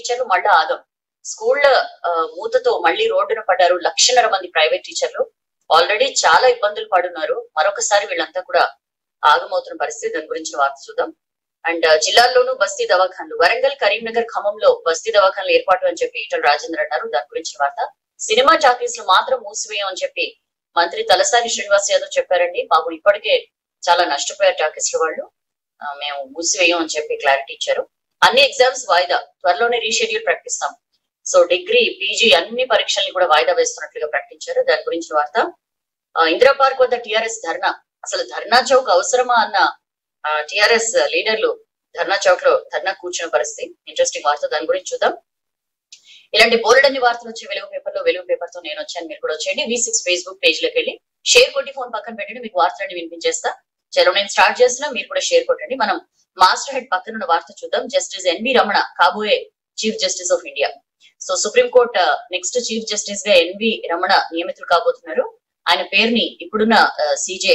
టీచర్లు మళ్ళా ఆగం స్కూళ్ళ ఆ, మూతతో మళ్ళీ రోడ్డున పడ్డారు లక్షన్నర మంది ప్రైవేట్ టీచర్లు ఆల్రెడీ చాలా ఇబ్బందులు పడున్నారు మరొకసారి వీళ్ళంతా కూడా ఆగమవుతున్న పరిస్థితి దాని గురించి వార్త చూద్దాం అండ్ జిల్లాల్లోనూ బస్తీ దవాఖాన్లు వరంగల్ కరీంనగర్ ఖమ్మంలో బస్తీ దవాఖాన్లు ఏర్పాటు అని చెప్పి ఈటల రాజేంద్ర అన్నారు దాని గురించి వార్త సినిమా టాకీస్ లో మాత్రం మూసివేయం అని చెప్పి మంత్రి తలసాని శ్రీనివాస్ యాదవ్ చెప్పారండి పాపం ఇప్పటికే చాలా నష్టపోయారు టాకీస్ లో వాళ్ళు ఆ, మేము మూసివేయం అని చెప్పి క్లారిటీ ఇచ్చారు అన్ని ఎగ్జామ్స్ వాయిదా త్వరలోనే రీషెడ్యూల్ ప్రకటిస్తాం సో డిగ్రీ పీజీ అన్ని పరీక్షల్ని కూడా వాయిదా వేస్తున్నట్లుగా ప్రకటించారు దాని గురించి వార్త ఆ, ఇందిరా పార్క్ వద్ద టిఆర్ఎస్ ధర్నా అసలు ధర్నా చౌక్ అవసరమా అన్న టిఆర్ఎస్ లీడర్లు ధర్నా చౌక్ లో ధర్నా కూర్చున్న పరిస్థితి ఇంట్రెస్టింగ్ వార్త దాని గురించి చూద్దాం ఇలాంటి బోల్డన్ని వార్తలు వచ్చే వెలుగు పేపర్ లో వెలుగు పేపర్ తో నేను వచ్చాను మీరు కూడా వచ్చేయండి వి సిక్స్ ఫేస్బుక్ పేజ్ లోకి వెళ్ళి షేర్ కొట్టి ఫోన్ పక్కన పెట్టండి మీకు వార్తలన్నీ వినిపించేస్తా చలో నేను స్టార్ట్ చేస్తున్నా మీరు కూడా షేర్ కొట్టండి మనం మాస్టర్ హెడ్ పక్కన ఉన్న వార్త చూద్దాం జస్టిస్ ఎన్వి రమణ కాబోయే chief justice of India so supreme court next chief justice గా ఎన్వి రమణ నియమితులు కాబోతున్నారు ఆయన పేరుని ఇప్పుడున్న సిజే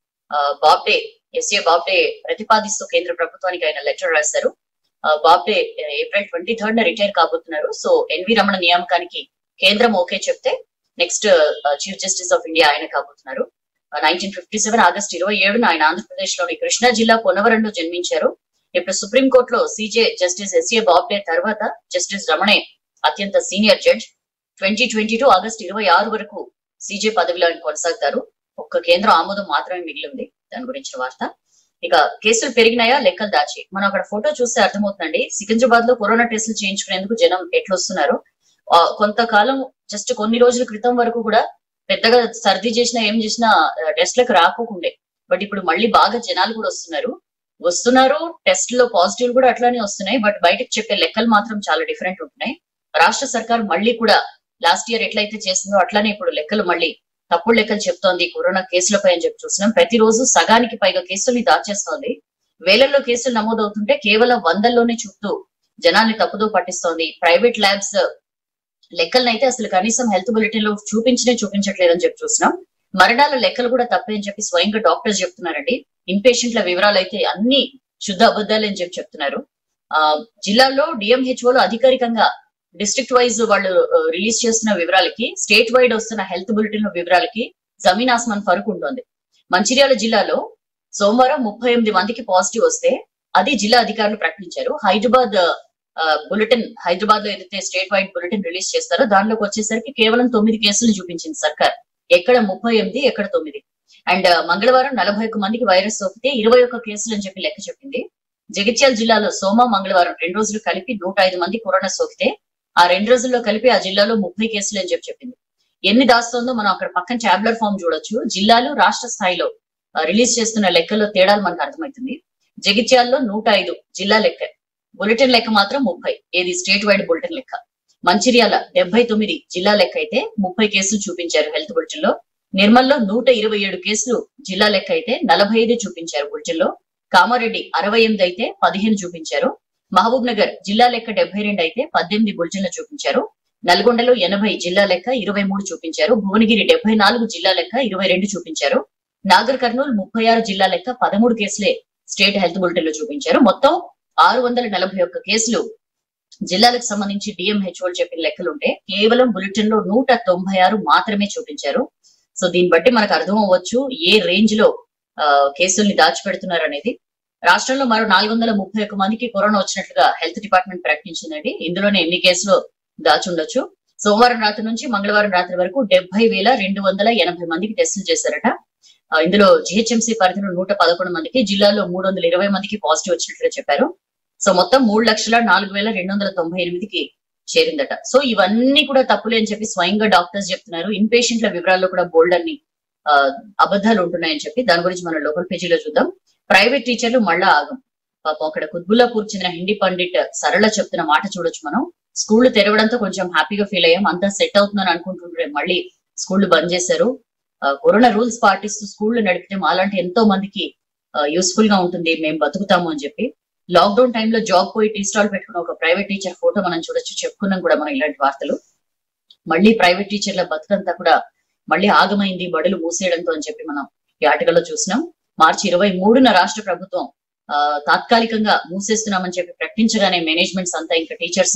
బాబ్డే ఎస్ఏ బాబ్డే ప్రతిపాదిస్తూ కేంద్ర ప్రభుత్వానికి ఆయన లెటర్ రాశారు ఆ, బాబ్డే ఆ, ఏప్రిల్ ట్వంటీ థర్డ్ న రిటైర్ కాబోతున్నారు సో ఎన్వి రమణ నియామకానికి కేంద్రం ఓకే చెప్తే next chief justice of India ఆయన కాబోతున్నారు నైన్టీన్ ఫిఫ్టీ సెవెన్ ఆగస్ట్ ఇరవై ఏడున ఆయన ఆంధ్రప్రదేశ్ లోని కృష్ణా జిల్లా పొన్నవరంలో జన్మించారు ఇప్పుడు సుప్రీం కోర్టులో సీజే జస్టిస్ ఎస్ఏ బాబ్డే తర్వాత జస్టిస్ రమణే అత్యంత senior judge twenty twenty two August ఇరవై ఆరు వరకు సీజే పదవిలో ఆయన కొనసాగుతారు ఒక్క కేంద్ర ఆమోదం మాత్రమే మిగిలింది దాని గురించిన వార్త ఇక కేసులు పెరిగినాయా లెక్కలు దాచి మనం అక్కడ ఫోటో చూస్తే అర్థమవుతుందండి సికింద్రాబాద్ లో కరోనా టెస్టులు చేయించుకునేందుకు జనం ఎట్లొస్తున్నారు ఆ, కొంతకాలం జస్ట్ కొన్ని రోజుల క్రితం వరకు కూడా పెద్దగా సర్ది చేసినా ఏం చేసినా టెస్ట్లకు రాకోకుండే బట్ ఇప్పుడు మళ్ళీ బాగా జనాలు కూడా వస్తున్నారు వస్తున్నారు టెస్ట్ లో పాజిటివ్ కూడా అట్లానే వస్తున్నాయి బట్ బయటకు చెప్పే లెక్కలు మాత్రం చాలా డిఫరెంట్ ఉంటున్నాయి రాష్ట్ర సర్కార్ మళ్ళీ కూడా లాస్ట్ ఇయర్ ఎట్లయితే చేసిందో అట్లానే ఇప్పుడు లెక్కలు మళ్ళీ తప్పుడు లెక్కలు చెప్తోంది కరోనా కేసులపై అని చెప్పి చూస్తున్నాం ప్రతిరోజు సగానికి పైగా కేసుల్ని దాచేస్తోంది వేలల్లో కేసులు నమోదవుతుంటే కేవలం వందల్లోనే చుట్టూ జనాల్ని తప్పుదో పట్టిస్తోంది ప్రైవేట్ ల్యాబ్స్ లెక్కలనైతే అసలు కనీసం హెల్త్ బులెటిన్ లో చూపించనే చూపించట్లేదని చెప్పి చూస్తున్నాం మరణాల లెక్కలు కూడా తప్పే అని చెప్పి స్వయంగా డాక్టర్స్ చెప్తున్నారండి ఇన్పేషెంట్ల వివరాలు అయితే అన్ని శుద్ధ అబద్ధాలు అని చెప్పి చెప్తున్నారు ఆ జిల్లాలో డిఎంహెచ్ఓలో అధికారికంగా డిస్ట్రిక్ట్ వైజ్ వాళ్ళు రిలీజ్ చేస్తున్న వివరాలకి స్టేట్ వైడ్ వస్తున్న హెల్త్ బులెటిన్ వివరాలకి జమీన్ ఆస్మాన్ ఫరక్ ఉంటుంది మంచిర్యాల జిల్లాలో సోమవారం ముప్పై ఎనిమిది మందికి పాజిటివ్ వస్తే అది జిల్లా అధికారులు ప్రకటించారు హైదరాబాద్ బులెటిన్ హైదరాబాద్ లో ఏదైతే స్టేట్ వైడ్ బులెటిన్ రిలీజ్ చేస్తారో దానిలోకి వచ్చేసరికి కేవలం తొమ్మిది కేసులు చూపించింది సర్కార్ ఎక్కడ ముప్పై ఎనిమిది ఎక్కడ తొమ్మిది అండ్ మంగళవారం నలభై ఒక్క మందికి వైరస్ సోకితే ఇరవై ఒక్క కేసులు అని చెప్పి లెక్క చెప్పింది జగిత్యాల జిల్లాలో సోమ మంగళవారం రెండు రోజులు కలిపి నూట ఐదు మంది కరోనా సోకితే ఆ రెండు రోజుల్లో కలిపి ఆ జిల్లాలో ముప్పై కేసులు అని చెప్పి చెప్పింది ఎన్ని దాస్తోందో మనం అక్కడ పక్కన టాబ్లెట్ ఫామ్ చూడొచ్చు జిల్లాలు రాష్ట్ర స్థాయిలో రిలీజ్ చేస్తున్న లెక్కల్లో తేడాలు మనకు అర్థమవుతుంది జగిత్యాల్లో నూట ఐదు జిల్లా లెక్క బులెటిన్ లెక్క మాత్రం ముప్పై ఏది స్టేట్ వైడ్ బులెటిన్ లెక్క మంచిర్యాల డెబ్బై తొమ్మిది జిల్లా లెక్క అయితే ముప్పై కేసులు చూపించారు హెల్త్ బులెటిన్ లో నిర్మల్లో నూట ఇరవై ఏడు కేసులు జిల్లా లెక్క అయితే నలభై ఐదు చూపించారు బులెటిన్ లో కామారెడ్డి అరవై ఎనిమిది అయితే పదిహేను చూపించారు మహబూబ్ నగర్ జిల్లా లెక్క డెబ్బై రెండు అయితే పద్దెనిమిది బులెటిన్లు చూపించారు నల్గొండలో ఎనభై జిల్లా లెక్క ఇరవై మూడు చూపించారు భువనగిరి డెబ్బై నాలుగు జిల్లా లెక్క ఇరవై రెండు చూపించారు నాగర్ కర్నూలు ముప్పై ఆరు జిల్లా లెక్క పదమూడు కేసులే స్టేట్ హెల్త్ బులెటిన్ లో చూపించారు మొత్తం ఆరు వందల నలభై ఒక్క కేసులు జిల్లాలకు సంబంధించి డిఎంహెచ్ఓలు చెప్పిన లెక్కలుంటే కేవలం బులెటిన్ లో నూట తొంభై ఆరు మాత్రమే చూపించారు సో దీన్ని బట్టి మనకు అర్థం అవ్వచ్చు ఏ రేంజ్ లో ఆ, కేసుల్ని దాచిపెడుతున్నారు అనేది రాష్ట్రంలో మరో నాలుగు వందల ముప్పై ఒక్క మందికి కరోనా వచ్చినట్లుగా హెల్త్ డిపార్ట్మెంట్ ప్రకటించిందండి ఇందులోనే ఎన్ని కేసులు దాచి ఉండొచ్చు సోమవారం రాత్రి నుంచి మంగళవారం రాత్రి వరకు డెబ్బై వేల రెండు వందల ఎనభై మందికి టెస్టులు చేశారట ఆ, ఇందులో జిహెచ్ఎంసీ పరిధిలో నూట పదకొండు మందికి జిల్లాలో మూడు వందల ఇరవై మందికి పాజిటివ్ వచ్చినట్లుగా చెప్పారు సో మొత్తం మూడు లక్షల నాలుగు వేల రెండు వందల తొంభై ఎనిమిదికి చేరిందట సో ఇవన్నీ కూడా తప్పులే అని చెప్పి స్వయంగా డాక్టర్స్ చెప్తున్నారు ఇన్ పేషెంట్ల వివరాల్లో కూడా బోల్డ్ అన్ని ఆ, అబద్ధాలు ఉంటున్నాయని చెప్పి దాని గురించి మనం లోకల్ పేజీలో చూద్దాం ప్రైవేట్ టీచర్లు మళ్ళా ఆగం పాపం అక్కడ కుత్బుల్లాపూర్ చెందిన హిందీ పండిట్ సరళ చెప్తున్న మాట చూడొచ్చు మనం స్కూళ్లు తెరవడంతో కొంచెం హ్యాపీగా ఫీల్ అయ్యాం అంతా సెట్ అవుతుందని అనుకుంటుంటే మళ్ళీ స్కూళ్లు బంద్ చేశారు ఆ, కరోనా రూల్స్ పాటిస్తూ స్కూళ్లు నడిపితే మాలాంటి ఎంతో మందికి యూస్ఫుల్ గా ఉంటుంది మేము బతుకుతాము అని చెప్పి లాక్డౌన్ టైంలో జాబ్ పోయి టీ స్టాల్ పెట్టుకున్న ఒక ప్రైవేట్ టీచర్ ఫోటో మనం చూడొచ్చు చెప్పుకున్నాం కూడా మనం ఇలాంటి వార్తలు మళ్ళీ ప్రైవేట్ టీచర్ల బతుకంతా కూడా మళ్ళీ ఆగమైంది బడులు మూసేయడంతో అని చెప్పి మనం ఈ ఆర్టికల్లో చూసినాం మార్చి ఇరవై మూడున రాష్ట్ర ప్రభుత్వం ఆ, తాత్కాలికంగా మూసేస్తున్నామని చెప్పి ప్రకటించగానే మేనేజ్మెంట్స్ అంతా ఇంకా టీచర్స్ ని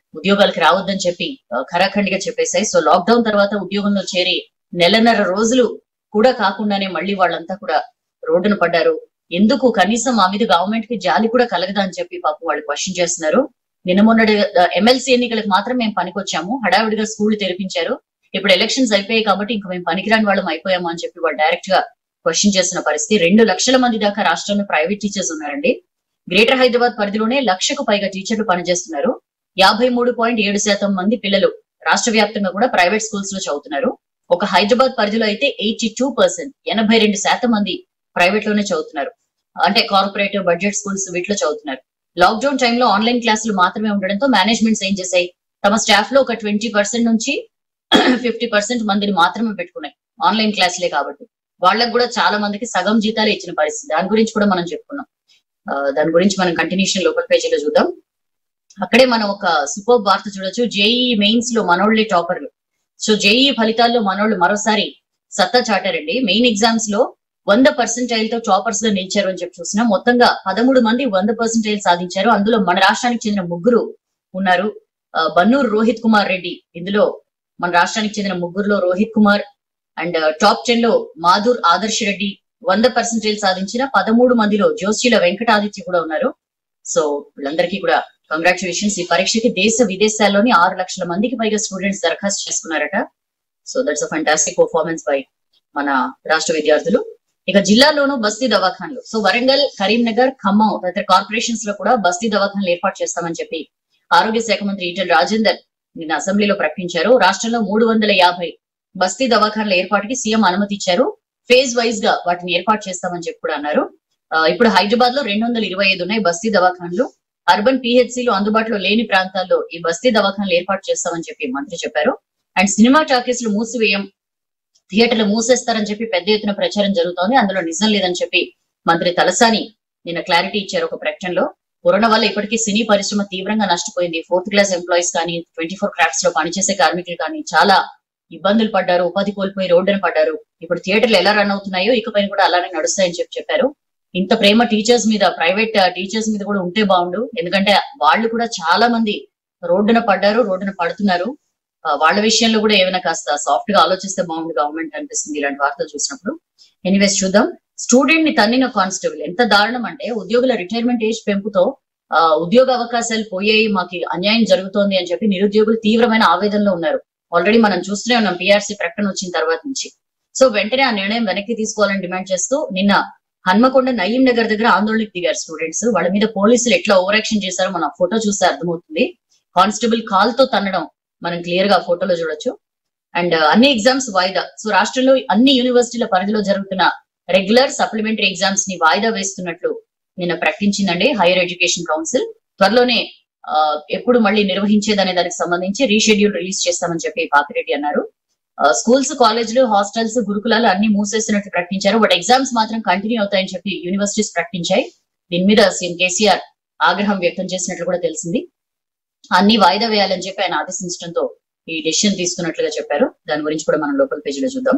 ఉద్యోగాలకు రావద్దని చెప్పి ఆ, ఖరాఖండిగా చెప్పేశాయి సో లాక్డౌన్ తర్వాత ఉద్యోగంలో చేరి నెలన్నర రోజులు కూడా కాకుండానే మళ్ళీ వాళ్ళంతా కూడా రోడ్డున పడ్డారు ఎందుకు కనీసం మా మీద గవర్నమెంట్ కి జాలి కూడా కలగదా అని చెప్పి పాపం వాళ్ళు క్వశ్చన్ చేస్తున్నారు నిన్న మొన్నటి ఎమ్మెల్సీ ఎన్నికలకు మాత్రం మేము పనికొచ్చాము హడావిడిగా స్కూల్ తెరిపించారు ఇప్పుడు ఎలక్షన్స్ అయిపోయాయి కాబట్టి ఇంకా మేము పనికిరాని వాళ్ళం అయిపోయాము అని చెప్పి వాళ్ళు డైరెక్ట్ గా క్వశ్చన్ చేసిన పరిస్థితి రెండు లక్షల మంది దాకా రాష్ట్రంలో ప్రైవేట్ టీచర్స్ ఉన్నారండి గ్రేటర్ హైదరాబాద్ పరిధిలోనే లక్షకు పైగా టీచర్లు పనిచేస్తున్నారు యాభై మూడు పాయింట్ ఏడు శాతం మంది పిల్లలు రాష్ట్ర వ్యాప్తంగా కూడా ప్రైవేట్ స్కూల్స్ లో చదువుతున్నారు ఒక హైదరాబాద్ పరిధిలో అయితే ఎయిటీ టూ పర్సెంట్ ఎనభై రెండు శాతం మంది ప్రైవేట్ లోనే చదువుతున్నారు అంటే కార్పొరేట్ బడ్జెట్ స్కూల్స్ వీటిలో చదువుతున్నారు లాక్డౌన్ టైంలో ఆన్లైన్ క్లాసులు మాత్రమే ఉండడంతో మేనేజ్మెంట్స్ ఏం చేశాయి తమ స్టాఫ్ లో ఒక ట్వంటీ పర్సెంట్ నుంచి ఫిఫ్టీ పర్సెంట్ మందిని మాత్రమే పెట్టుకున్నాయి ఆన్లైన్ క్లాసులే కాబట్టి వాళ్ళకు కూడా చాలా మందికి సగం జీతాలు ఇచ్చిన పరిస్థితి దాని గురించి కూడా మనం చెప్పుకున్నాం ఆ, దాని గురించి మనం కంటిన్యూషన్ లోకల్ పేజీలో చూద్దాం అక్కడే మనం ఒక సూపర్ వార్త చూడొచ్చు జేఈ మెయిన్స్ లో మనోళ్లే టాపర్లు సో జేఈ ఫలితాల్లో మనోళ్ళు మరోసారి సత్తా చాటారండి మెయిన్ ఎగ్జామ్స్ లో వంద పర్సెంటైల్ తో టాపర్స్ లో నిలిచారు అని చెప్పి చూసినా మొత్తంగా పదమూడు మంది వంద పర్సెంటైల్ సాధించారు అందులో మన రాష్ట్రానికి చెందిన ముగ్గురు ఉన్నారు ఆ, బన్నూరు రోహిత్ కుమార్ రెడ్డి ఇందులో మన రాష్ట్రానికి చెందిన ముగ్గురులో Rohit Kumar and top ten లో మాధుర్ ఆదర్శ్ రెడ్డి వంద పర్సెంటేజ్ సాధించిన పదమూడు మందిలో జోషిల వెంకటాదిత్య కూడా ఉన్నారు సో వీళ్ళందరికీ కూడా కంగ్రాచులేషన్స్ ఈ పరీక్షకి దేశ విదేశాల్లోని ఆరు లక్షల మందికి పైగా స్టూడెంట్స్ దరఖాస్తు చేసుకున్నారట so that's a fantastic performance by మన రాష్ట్ర విద్యార్థులు ఇక జిల్లాలోను బస్తీ దవాఖాన్లు సో వరంగల్ కరీంనగర్ ఖమ్మం తదితర కార్పొరేషన్స్ లో కూడా బస్తీ దవాఖాన్లు ఏర్పాటు చేస్తామని చెప్పి ఆరోగ్య శాఖ మంత్రి ఈటెల రాజేందర్ నిన్న అసెంబ్లీలో ప్రకటించారు రాష్ట్రంలో మూడు వందల యాభై బస్తీ దవాఖాన్ల ఏర్పాటుకి సీఎం అనుమతి ఇచ్చారు ఫేజ్ వైజ్ గా వాటిని ఏర్పాటు చేస్తామని చెప్పి కూడా అన్నారు ఆ, ఇప్పుడు హైదరాబాద్ లో రెండు వందల ఇరవై ఐదు ఉన్నాయి బస్తీ దవాఖాన్లు అర్బన్ పిహెచ్సిలు అందుబాటులో లేని ప్రాంతాల్లో ఈ బస్తీ దవాఖాన్లు ఏర్పాటు చేస్తామని చెప్పి మంత్రి చెప్పారు అండ్ సినిమా టాకీస్ లు మూసివేయం థియేటర్లు మూసేస్తారని చెప్పి పెద్ద ఎత్తున ప్రచారం జరుగుతోంది అందులో నిజం లేదని చెప్పి మంత్రి తలసాని నిన్న క్లారిటీ ఇచ్చారు ఒక ప్రకటనలో కరోనా వల్ల ఇప్పటికీ సినీ పరిశ్రమ తీవ్రంగా నష్టపోయింది ఫోర్త్ క్లాస్ ఎంప్లాయీస్ కానీ ట్వంటీ ఫోర్ క్రాఫ్ట్స్ లో పనిచేసే కార్మికులు కానీ చాలా ఇబ్బందులు పడ్డారు ఉపాధి కోల్పోయి రోడ్డున పడ్డారు ఇప్పుడు థియేటర్లు ఎలా రన్ అవుతున్నాయో ఇకపైన కూడా అలానే నడుస్తాయని చెప్పి చెప్పారు ఇంత ప్రేమ టీచర్స్ మీద ప్రైవేట్ టీచర్స్ మీద కూడా ఉంటే బాగుండు ఎందుకంటే వాళ్ళు కూడా చాలా మంది రోడ్డున పడ్డారు రోడ్డున పడుతున్నారు ఆ, వాళ్ళ విషయంలో కూడా ఏమైనా కాస్త సాఫ్ట్ గా ఆలోచిస్తే బాగుంది గవర్నమెంట్ అనిపిస్తుంది ఇలాంటి వార్తలు చూసినప్పుడు ఎనీవేస్ చూద్దాం స్టూడెంట్ ని తన్నిన కానిస్టేబుల్ ఎంత దారుణం అంటే ఉద్యోగుల రిటైర్మెంట్ ఏజ్ పెంపుతో ఆ, ఉద్యోగ అవకాశాలు పోయాయి మాకు అన్యాయం జరుగుతోంది అని చెప్పి నిరుద్యోగులు తీవ్రమైన ఆవేదనలో ఉన్నారు ఆల్రెడీ మనం చూస్తూనే ఉన్నాం పిఆర్సీ ప్రకటన వచ్చిన తర్వాత నుంచి సో వెంటనే ఆ నిర్ణయం వెనక్కి తీసుకోవాలని డిమాండ్ చేస్తూ నిన్న హన్మకొండ నయీం నగర్ దగ్గర ఆందోళనకు దిగారు స్టూడెంట్స్ వాళ్ళ మీద పోలీసులు ఎట్లా ఓవర్ యాక్షన్ చేశారో మనం ఫోటో చూస్తే అర్థమవుతుంది కానిస్టేబుల్ కాల్ తో తన్నడం మనం క్లియర్ గా ఫోటోలో చూడొచ్చు అండ్ అన్ని ఎగ్జామ్స్ వాయిదా సో రాష్ట్రంలో అన్ని యూనివర్సిటీల పరిధిలో జరుగుతున్న రెగ్యులర్ సప్లిమెంటరీ ఎగ్జామ్స్ ని వాయిదా వేస్తున్నట్లు నిన్న ప్రకటించిందండి హైయర్ ఎడ్యుకేషన్ కౌన్సిల్ త్వరలోనే ఆ, ఎప్పుడు మళ్ళీ నిర్వహించేదనే దానికి సంబంధించి రీషెడ్యూల్ రిలీజ్ చేస్తామని చెప్పి పాపిరెడ్డి అన్నారు స్కూల్స్ కాలేజీలు హాస్టల్స్ గురుకులాలు అన్ని మూసేస్తున్నట్టు ప్రకటించారు బట్ ఎగ్జామ్స్ మాత్రం కంటిన్యూ అవుతాయని చెప్పి యూనివర్సిటీస్ ప్రకటించాయి దీని మీద సీఎం కేసీఆర్ ఆగ్రహం వ్యక్తం చేసినట్లు కూడా తెలిసింది అన్ని వాయిదా వేయాలని చెప్పి ఆయన ఆదేశించడంతో ఈ డెసిషన్ తీసుకున్నట్లుగా చెప్పారు దాని గురించి కూడా మనం లోపల పేజీలో చూద్దాం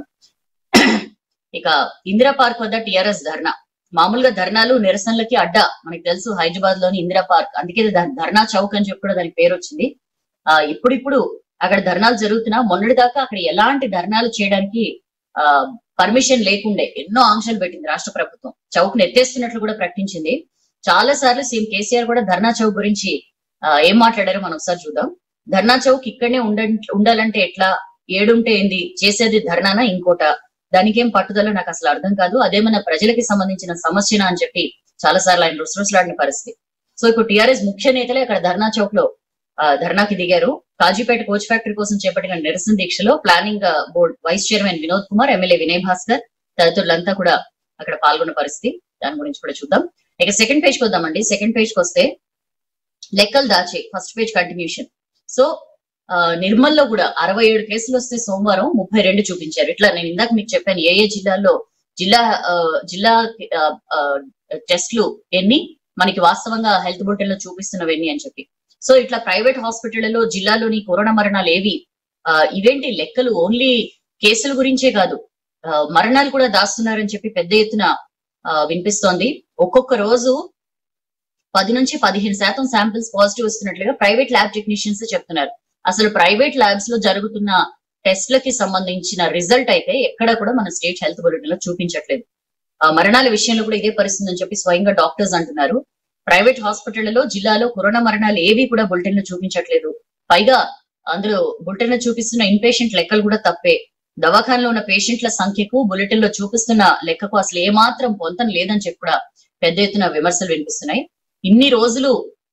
ఇక ఇందిరా పార్క్ వద్ద టిఆర్ఎస్ ధర్నా మామూలుగా ధర్నాలు నిరసనలకి అడ్డ మనకి తెలుసు హైదరాబాద్ లోని ఇందిరా పార్క్ అందుకే ధ- ధర్నా చౌక్ అని చెప్పి కూడా దానికి పేరు వచ్చింది ఆ ఇప్పుడిప్పుడు అక్కడ ధర్నాలు జరుగుతున్నా మొన్నటి దాకా అక్కడ ఎలాంటి ధర్నాలు చేయడానికి ఆ పర్మిషన్ లేకుండే ఎన్నో ఆంక్షలు పెట్టింది రాష్ట్ర ప్రభుత్వం చౌక్ ని ఎత్తేస్తున్నట్లు కూడా ప్రకటించింది చాలా సార్లు సీఎం కేసీఆర్ కూడా ధర్నా చౌక్ గురించి ఆ, ఏం మాట్లాడారో మనం ఒకసారి చూద్దాం ధర్నా చౌక్ ఇక్కడనే ఉండ ఉండాలంటే ఎట్లా ఏడుంటే ఏంది చేసేది ధర్నానా ఇంకోట దానికేం పట్టుదల నాకు అసలు అర్థం కాదు అదేమన్నా ప్రజలకి సంబంధించిన సమస్యనా అని చెప్పి చాలా సార్లు ఆయన రుసరుసలాడిన పరిస్థితి సో ఇప్పుడు టిఆర్ఎస్ ముఖ్య నేతలే అక్కడ ధర్నా చౌక్ లో ఆ, ధర్నాకి దిగారు కాజీపేట కోచ్ ఫ్యాక్టరీ కోసం చేపట్టిన నిరసన దీక్షలో ప్లానింగ్ ఆ, board vice chairman Vinod Kumar MLA Vinay Bhaskar తదితరులంతా కూడా అక్కడ పాల్గొన్న పరిస్థితి దాని గురించి కూడా చూద్దాం ఇక సెకండ్ పేజ్ కి వద్దామండి సెకండ్ పేజ్ కి వస్తే లెక్కలు దాచే ఫస్ట్ పేజ్ కంటిన్యూషన్ సో ఆ, నిర్మల్లో కూడా అరవై ఏడు కేసులు వస్తే సోమవారం ముప్పై రెండు చూపించారు ఇట్లా నేను ఇందాక మీకు చెప్పాను ఏ ఏ జిల్లాల్లో జిల్లా ఆ, జిల్లా ఆ, ఆ, టెస్ట్లు ఎన్ని మనకి వాస్తవంగా హెల్త్ బులెటిన్ లో చూపిస్తున్నవి ఎన్ని అని చెప్పి సో ఇట్లా ప్రైవేట్ హాస్పిటళ్లలో జిల్లాలోని కరోనా మరణాలు ఏవి ఆ, ఇవేంటి లెక్కలు ఓన్లీ కేసుల గురించే కాదు ఆ, మరణాలు కూడా దాస్తున్నారని చెప్పి పెద్ద ఎత్తున ఆ, వినిపిస్తోంది ఒక్కొక్క రోజు పది నుంచి పదిహేను శాతం శాంపిల్స్ పాజిటివ్ వస్తున్నట్లుగా ప్రైవేట్ ల్యాబ్ టెక్నీషియన్స్ చెప్తున్నారు అసలు ప్రైవేట్ ల్యాబ్స్ లో జరుగుతున్న టెస్ట్లకి సంబంధించిన రిజల్ట్ అయితే ఎక్కడ కూడా మన స్టేట్ హెల్త్ బులెటిన్ లో చూపించట్లేదు ఆ మరణాల విషయంలో కూడా ఇదే పరిస్థితి అని చెప్పి స్వయంగా డాక్టర్స్ అంటున్నారు ప్రైవేట్ హాస్పిటళ్లలో జిల్లాలో కరోనా మరణాలు ఏవి కూడా బులెటిన్ లో చూపించట్లేదు పైగా అందులో బులెటిన్ లో చూపిస్తున్న ఇన్పేషెంట్ లెక్కలు కూడా తప్పే దవాఖానలో ఉన్న పేషెంట్ల సంఖ్యకు బులెటిన్ లో చూపిస్తున్న లెక్కకు అసలు ఏమాత్రం పొంతం లేదని చెప్పి కూడా పెద్ద ఎత్తున విమర్శలు వినిపిస్తున్నాయి ఇన్ని రోజులు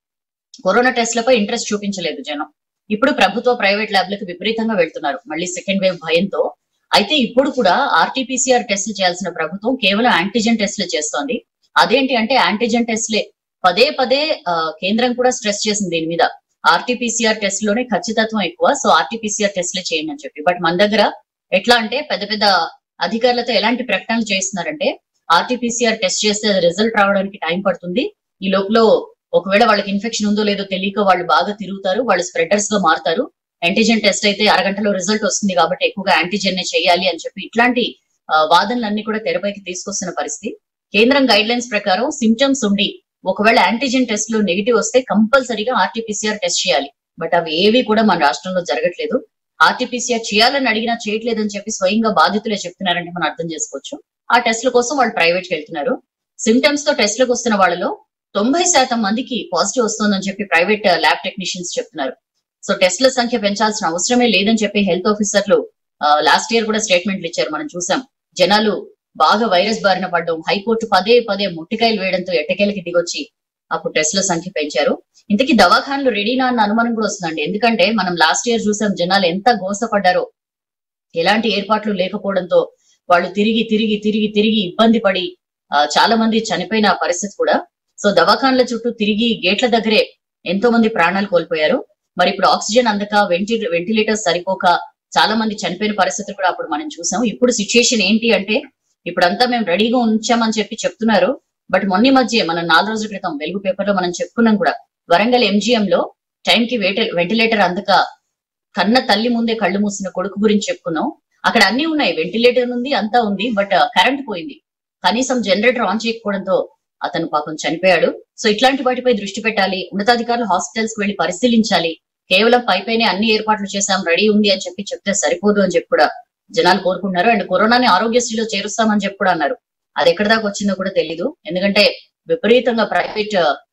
కరోనా టెస్ట్లపై ఇంట్రెస్ట్ చూపించలేదు జనం ఇప్పుడు ప్రభుత్వ ప్రైవేట్ ల్యాబ్లకు విపరీతంగా వెళ్తున్నారు మళ్ళీ సెకండ్ వేవ్ భయంతో అయితే ఇప్పుడు కూడా ఆర్టీపీసీఆర్ టెస్ట్లు చేయాల్సిన ప్రభుత్వం కేవలం యాంటీజెన్ టెస్ట్లు చేస్తోంది అదేంటి అంటే యాంటీజెన్ టెస్ట్లే పదే పదే ఆ, కేంద్రం కూడా స్ట్రెస్ చేసింది దీని మీద ఆర్టీపీసీఆర్ టెస్ట్ లోనే ఖచ్చితత్వం ఎక్కువ సో ఆర్టీపీసీఆర్ టెస్ట్లే చేయండి అని చెప్పి బట్ మన దగ్గర ఎట్లా అంటే పెద్ద పెద్ద అధికారులతో ఎలాంటి ప్రకటనలు చేస్తున్నారంటే ఆర్టీపీసీఆర్ టెస్ట్ చేస్తే రిజల్ట్ రావడానికి టైం పడుతుంది ఈ లోపల ఒకవేళ వాళ్ళకి ఇన్ఫెక్షన్ ఉందో లేదో తెలియక వాళ్ళు బాగా తిరుగుతారు వాళ్ళు స్ప్రెడర్స్ గా మారుతారు యాంటీజెన్ టెస్ట్ అయితే అరగంటలో రిజల్ట్ వస్తుంది కాబట్టి ఎక్కువగా యాంటీజెన్ నే చేయాలి అని చెప్పి ఇట్లాంటి ఆ, వాదనలన్నీ కూడా తెరపైకి తీసుకొస్తున్న పరిస్థితి కేంద్రం గైడ్ లైన్స్ ప్రకారం సిమ్టమ్స్ ఉండి ఒకవేళ యాంటీజెన్ టెస్ట్ లో నెగిటివ్ వస్తే కంపల్సరీగా ఆర్టీపీసీఆర్ టెస్ట్ చేయాలి బట్ అవి ఏవి కూడా మన రాష్ట్రంలో జరగట్లేదు ఆర్టీపీసీఆర్ చేయాలని అడిగినా చేయట్లేదని చెప్పి స్వయంగా బాధితులే చెప్తున్నారంటే మనం అర్థం చేసుకోవచ్చు ఆ టెస్ట్ల కోసం వాళ్ళు ప్రైవేట్ కి వెళ్తున్నారు సిమ్టమ్స్ తో టెస్ట్లకు వస్తున్న వాళ్ళలో తొంభై శాతం మందికి పాజిటివ్ వస్తుందని చెప్పి ప్రైవేట్ ల్యాబ్ టెక్నీషియన్స్ చెప్తున్నారు సో టెస్ట్ల సంఖ్య పెంచాల్సిన అవసరమే లేదని చెప్పి హెల్త్ ఆఫీసర్లు లాస్ట్ ఇయర్ కూడా స్టేట్మెంట్లు ఇచ్చారు మనం చూసాం జనాలు బాగా వైరస్ బారిన పడడం హైకోర్టు పదే పదే ముట్టికాయలు వేయడంతో ఎట్టకేలకి దిగొచ్చి అప్పుడు టెస్ట్ల సంఖ్య పెంచారు ఇంతకీ దవాఖానలు రెడీనా అన్న అనుమానం కూడా వస్తుందండి ఎందుకంటే మనం లాస్ట్ ఇయర్ చూసాం జనాలు ఎంత గోసపడ్డారో ఎలాంటి ఏర్పాట్లు లేకపోవడంతో వాళ్ళు తిరిగి తిరిగి తిరిగి తిరిగి ఇబ్బంది పడి ఆ, చాలా మంది చనిపోయిన పరిస్థితి కూడా సో దవాఖానల చుట్టూ తిరిగి గేట్ల దగ్గరే ఎంతో మంది ప్రాణాలు కోల్పోయారు మరి ఇప్పుడు ఆక్సిజన్ అందక వెంటి వెంటిలేటర్స్ సరిపోక చాలా మంది చనిపోయిన పరిస్థితులు కూడా అప్పుడు మనం చూసాం ఇప్పుడు సిచ్యుయేషన్ ఏంటి అంటే ఇప్పుడంతా మేము రెడీగా ఉంచామని చెప్పి చెప్తున్నారు బట్ మొన్న మధ్య మనం నాలుగు రోజుల క్రితం వెలుగు పేపర్ లో మనం చెప్పుకున్నాం కూడా వరంగల్ ఎంజిఎం లో టైం కి వెంటిలేటర్ అందక కన్న తల్లి ముందే కళ్ళు మూసిన కొడుకు గురించి చెప్పుకున్నాం అక్కడ అన్ని ఉన్నాయి వెంటిలేటర్ ఉంది అంతా ఉంది బట్ కరెంట్ పోయింది కనీసం జనరేటర్ ఆన్ చేయకపోవడంతో అతను పాపం చనిపోయాడు సో ఇట్లాంటి వాటిపై దృష్టి పెట్టాలి ఉన్నతాధికారులు హాస్పిటల్స్ కి వెళ్లి పరిశీలించాలి కేవలం పైపైనే అన్ని ఏర్పాట్లు చేశాం రెడీ ఉంది అని చెప్పి చెప్తే సరిపోదు అని చెప్పి కూడా జనాలు కోరుకున్నారు అండ్ కరోనాని ఆరోగ్యశ్రీలో చేరుస్తామని చెప్పి కూడా అన్నారు అది ఎక్కడి దాకా వచ్చిందో కూడా తెలీదు ఎందుకంటే విపరీతంగా ప్రైవేట్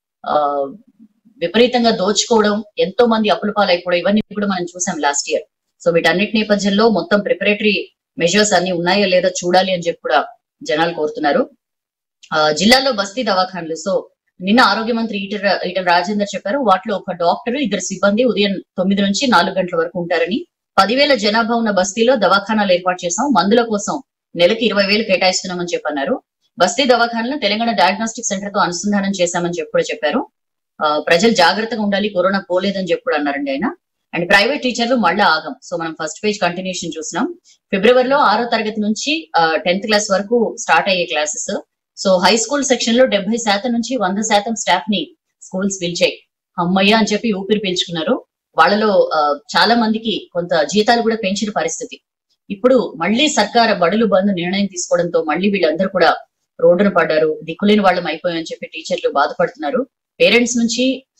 విపరీతంగా దోచుకోవడం ఎంతో మంది అప్పుల పాలైపోవడం ఇవన్నీ కూడా మనం చూసాం లాస్ట్ ఇయర్ సో వీటన్నిటి నేపథ్యంలో మొత్తం ప్రిపరేటరీ మెజర్స్ అన్ని ఉన్నాయో లేదో చూడాలి అని చెప్పి కూడా జనాలు కోరుతున్నారు ఆ, జిల్లాలో బస్తీ దవాఖాన్లు సో నిన్న ఆరోగ్య మంత్రి ఈటల ఈటల రాజేందర్ చెప్పారు వాటిలో ఒక డాక్టర్ ఇద్దరు సిబ్బంది ఉదయం తొమ్మిది నుంచి నాలుగు గంటల వరకు ఉంటారని పదివేల జనాభా ఉన్న బస్తీలో దవాఖానాలు ఏర్పాటు చేశాం మందుల కోసం నెలకి ఇరవై వేలు కేటాయిస్తున్నామని చెప్పన్నారు బస్తీ దవాఖానలను తెలంగాణ డయాగ్నోస్టిక్ సెంటర్ తో అనుసంధానం చేశామని చెప్పి కూడా చెప్పారు ఆ, ప్రజలు జాగ్రత్తగా ఉండాలి కరోనా పోలేదని చెప్పి కూడా అన్నారండి ఆయన అండ్ ప్రైవేట్ టీచర్లు మళ్ళీ ఆగం సో మనం ఫస్ట్ పేజ్ కంటిన్యూషన్ చూసినాం ఫిబ్రవరిలో ఆరో తరగతి నుంచి టెన్త్ క్లాస్ వరకు స్టార్ట్ అయ్యే classes so high school section లో డెబ్బై శాతం నుంచి వంద శాతం స్టాఫ్ ని స్కూల్స్ పిలిచాయి అమ్మయ్య అని చెప్పి ఊపిరి పీల్చుకున్నారు వాళ్ళలో ఆ, చాలా మందికి కొంత జీతాలు కూడా పెంచిన పరిస్థితి ఇప్పుడు మళ్ళీ సర్కార్ బడులు బంద్ నిర్ణయం తీసుకోవడంతో మళ్ళీ వీళ్ళందరూ కూడా రోడ్డున పడ్డారు దిక్కులేని వాళ్ళం అయిపోయామని చెప్పి టీచర్లు బాధపడుతున్నారు పేరెంట్స్ నుంచి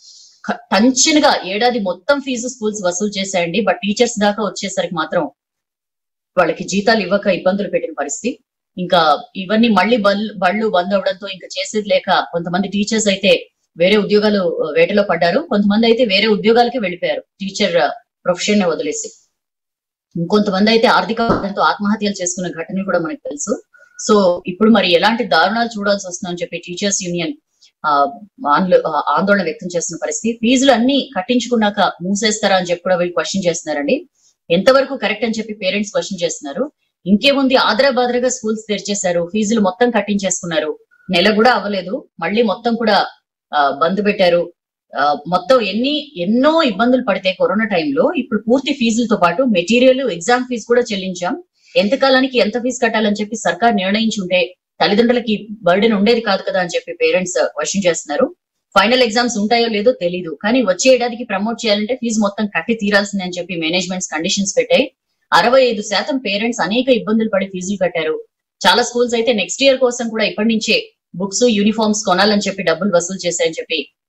టెన్షన్ గా ఏడాది మొత్తం ఫీజు స్కూల్స్ వసూలు చేశాయండి బట్ టీచర్స్ దాకా వచ్చేసరికి మాత్రం వాళ్ళకి జీతాలు ఇవ్వక ఇబ్బందులు పెట్టిన పరిస్థితి ఇంకా ఇవన్నీ మళ్ళీ బళ్ళు బళ్ళు బంద్ అవడంతో ఇంకా చేసేది లేక కొంతమంది టీచర్స్ అయితే వేరే ఉద్యోగాలు ఆ, వేటలో పడ్డారు కొంతమంది అయితే వేరే ఉద్యోగాలకే వెళ్ళిపోయారు టీచర్ ప్రొఫెషన్ ని వదిలేసి ఇంకొంతమంది అయితే ఆర్థిక బాధలతో ఆత్మహత్యలు చేసుకున్న ఘటన కూడా మనకు తెలుసు సో ఇప్పుడు మరి ఎలాంటి దారుణాలు చూడాల్సి వస్తుందని చెప్పి టీచర్స్ యూనియన్ ఆ, ఆందోళ ఆ, ఆందోళన వ్యక్తం చేస్తున్న పరిస్థితి ఫీజులు అన్ని కట్టించుకున్నాక మూసేస్తారా అని చెప్పి కూడా వీళ్ళు క్వశ్చన్ చేస్తున్నారండి ఎంతవరకు కరెక్ట్ అని చెప్పి పేరెంట్స్ క్వశ్చన్ చేస్తున్నారు ఇంకేముంది ఆదరా బాదరగా స్కూల్స్ తెరిచేశారు ఫీజులు మొత్తం కట్టించేసుకున్నారు నెల కూడా అవ్వలేదు మళ్ళీ మొత్తం కూడా ఆ, బంద్ పెట్టారు ఆ, మొత్తం ఎన్ని ఎన్నో ఇబ్బందులు పడితే కరోనా టైంలో ఇప్పుడు పూర్తి ఫీజులతో పాటు మెటీరియల్ ఎగ్జామ్ ఫీజు కూడా చెల్లించాం ఎంత కాలానికి ఎంత ఫీజు కట్టాలని చెప్పి సర్కార్ నిర్ణయించి ఉంటే తల్లిదండ్రులకి బర్డెన్ ఉండేది కాదు కదా అని చెప్పి పేరెంట్స్ క్వశ్చన్ చేస్తున్నారు ఫైనల్ ఎగ్జామ్స్ ఉంటాయో లేదో తెలీదు కానీ వచ్చే ఏడాదికి ప్రమోట్ చేయాలంటే ఫీజు మొత్తం కట్టి తీరాల్సిందే అని చెప్పి మేనేజ్మెంట్స్ కండిషన్స్ పెట్టాయి అరవై ఐదు శాతం పేరెంట్స్ అనేక ఇబ్బందులు పడి ఫీజులు కట్టారు చాలా స్కూల్స్ అయితే నెక్స్ట్ ఇయర్ కోసం కూడా ఇప్పటి నుంచే బుక్స్ యూనిఫామ్స్ కొనాలని చెప్పి డబ్బులు వసూలు చేశాయని చెప్పి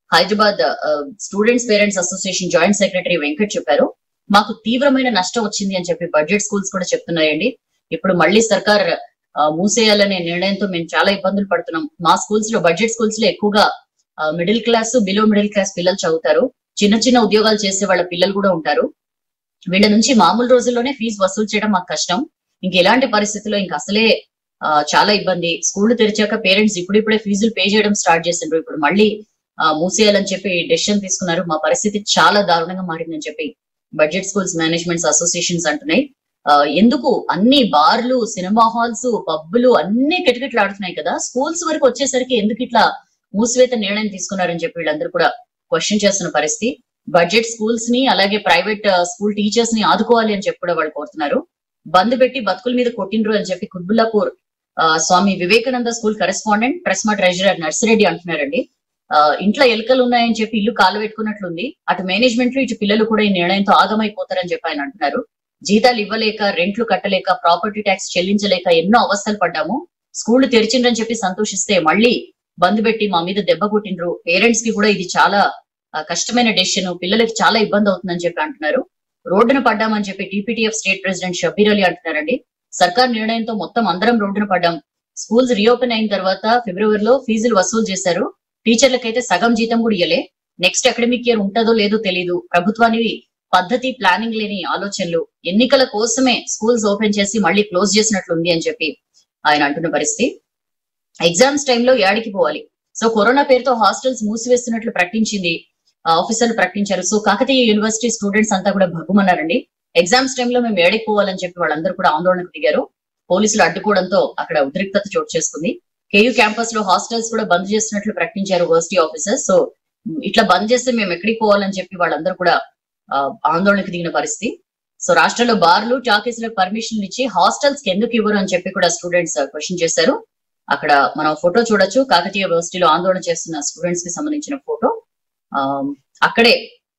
Hyderabad students parents association joint secretary Venkat చెప్పారు మాకు తీవ్రమైన నష్టం వచ్చింది అని చెప్పి బడ్జెట్ స్కూల్స్ కూడా చెప్తున్నాయండి ఇప్పుడు మళ్ళీ సర్కార్ ఆ, మూసేయాలనే నిర్ణయంతో మేము చాలా ఇబ్బందులు పడుతున్నాం మా స్కూల్స్ లో బడ్జెట్ స్కూల్స్ లో ఎక్కువగా middle class below middle class పిల్లలు చదువుతారు చిన్న చిన్న ఉద్యోగాలు చేసే వాళ్ళ పిల్లలు కూడా ఉంటారు వీళ్ళ నుంచి మామూలు రోజుల్లోనే ఫీజు వసూలు చేయడం మాకు కష్టం ఇంక ఎలాంటి పరిస్థితుల్లో ఇంక అసలే ఆ, చాలా ఇబ్బంది స్కూల్ తెరిచాక పేరెంట్స్ ఇప్పుడిప్పుడే ఫీజులు పే చేయడం స్టార్ట్ చేసిండ్రు ఇప్పుడు మళ్ళీ ఆ, మూసేయాలని చెప్పి డెసిషన్ తీసుకున్నారు మా పరిస్థితి చాలా దారుణంగా మారిందని చెప్పి బడ్జెట్ స్కూల్స్ మేనేజ్మెంట్స్ అసోసియేషన్స్ అంటున్నాయి ఆ, ఎందుకు అన్ని బార్లు సినిమా హాల్స్ పబ్బులు అన్ని కిటకిటలాడుతున్నాయి కదా స్కూల్స్ వరకు వచ్చేసరికి ఎందుకు ఇట్లా మూసివేత నిర్ణయం తీసుకున్నారని చెప్పి వీళ్ళందరూ కూడా క్వశ్చన్ చేస్తున్న పరిస్థితి బడ్జెట్ స్కూల్స్ ని అలాగే ప్రైవేట్ స్కూల్ టీచర్స్ ని ఆదుకోవాలి అని చెప్పి కూడా వాళ్ళు కోరుతున్నారు బంద్ పెట్టి బతుకుల మీద కొట్టిండ్రు అని చెప్పి కుత్బుల్లాపూర్ ఆ, Swami Vivekananda school correspondent press మా ట్రెజరర్ నర్సిరెడ్డి అంటున్నారండి ఆ, ఇంట్లో ఎలుకలు ఉన్నాయని చెప్పి ఇల్లు కాలు పెట్టుకున్నట్లుంది అటు మేనేజ్మెంట్ ఇటు పిల్లలు కూడా ఈ నిర్ణయంతో ఆగమైపోతారని చెప్పి ఆయన అంటున్నారు జీతాలు ఇవ్వలేక రెంట్లు కట్టలేక ప్రాపర్టీ ట్యాక్స్ చెల్లించలేక ఎన్నో అవస్థలు పడ్డాము స్కూళ్లు తెరిచిండ్రని చెప్పి సంతోషిస్తే మళ్ళీ బంద్ పెట్టి మా మీద దెబ్బ కొట్టిండ్రు పేరెంట్స్ కి కూడా ఇది చాలా ఆ, కష్టమైన డెసిషన్ పిల్లలకి చాలా ఇబ్బంది అవుతుందని చెప్పి అంటున్నారు రోడ్డున పడ్డామని చెప్పి TPTF state president Shabbir Ali అంటున్నారండి సర్కార్ నిర్ణయంతో మొత్తం అందరం రోడ్డున పడ్డాం స్కూల్స్ రీఓపెన్ అయిన తర్వాత ఫిబ్రవరిలో ఫీజులు వసూలు చేశారు టీచర్లకైతే సగం జీతం కూడా ఇయ్యలే నెక్స్ట్ అకాడమిక్ ఇయర్ ఉంటుందో లేదో తెలియదు ప్రభుత్వానికి పద్ధతి ప్లానింగ్ లేని ఆలోచనలు ఎన్నికల కోసమే స్కూల్స్ ఓపెన్ చేసి మళ్ళీ క్లోజ్ చేసినట్లుంది అని చెప్పి ఆయన అంటున్న పరిస్థితి ఎగ్జామ్స్ టైంలో ఏడికి పోవాలి సో కరోనా పేరుతో హాస్టల్స్ మూసివేస్తున్నట్లు ప్రకటించింది ఆ, ఆఫీసర్లు ప్రకటించారు సో కాకతీయ యూనివర్సిటీ స్టూడెంట్స్ అంతా కూడా భగ్గుమన్నారండి ఎగ్జామ్స్ టైంలో మేము ఏడికి పోవాలని చెప్పి వాళ్ళందరూ కూడా ఆందోళనకు దిగారు పోలీసులు అడ్డుకోవడంతో అక్కడ ఉద్రిక్తత చోటు చేసుకుంది కేయూ క్యాంపస్ లో హాస్టల్స్ కూడా బంద్ చేస్తున్నట్లు ప్రకటించారు వర్సిటీ ఆఫీసర్స్ సో ఇట్లా బంద్ చేస్తే మేము ఎక్కడికి పోవాలని చెప్పి వాళ్ళందరూ కూడా ఆ, ఆందోళనకు దిగిన పరిస్థితి సో రాష్ట్రంలో బార్లు టాకీస్లకు పర్మిషన్లు ఇచ్చి హాస్టల్స్ కి ఎందుకు ఇవ్వరు అని చెప్పి కూడా స్టూడెంట్స్ క్వశ్చన్ చేశారు అక్కడ మనం ఫోటో చూడొచ్చు కాకతీయ యూనివర్సిటీలో ఆందోళన చేస్తున్న స్టూడెంట్స్ కి సంబంధించిన ఫోటో ఆ, అక్కడే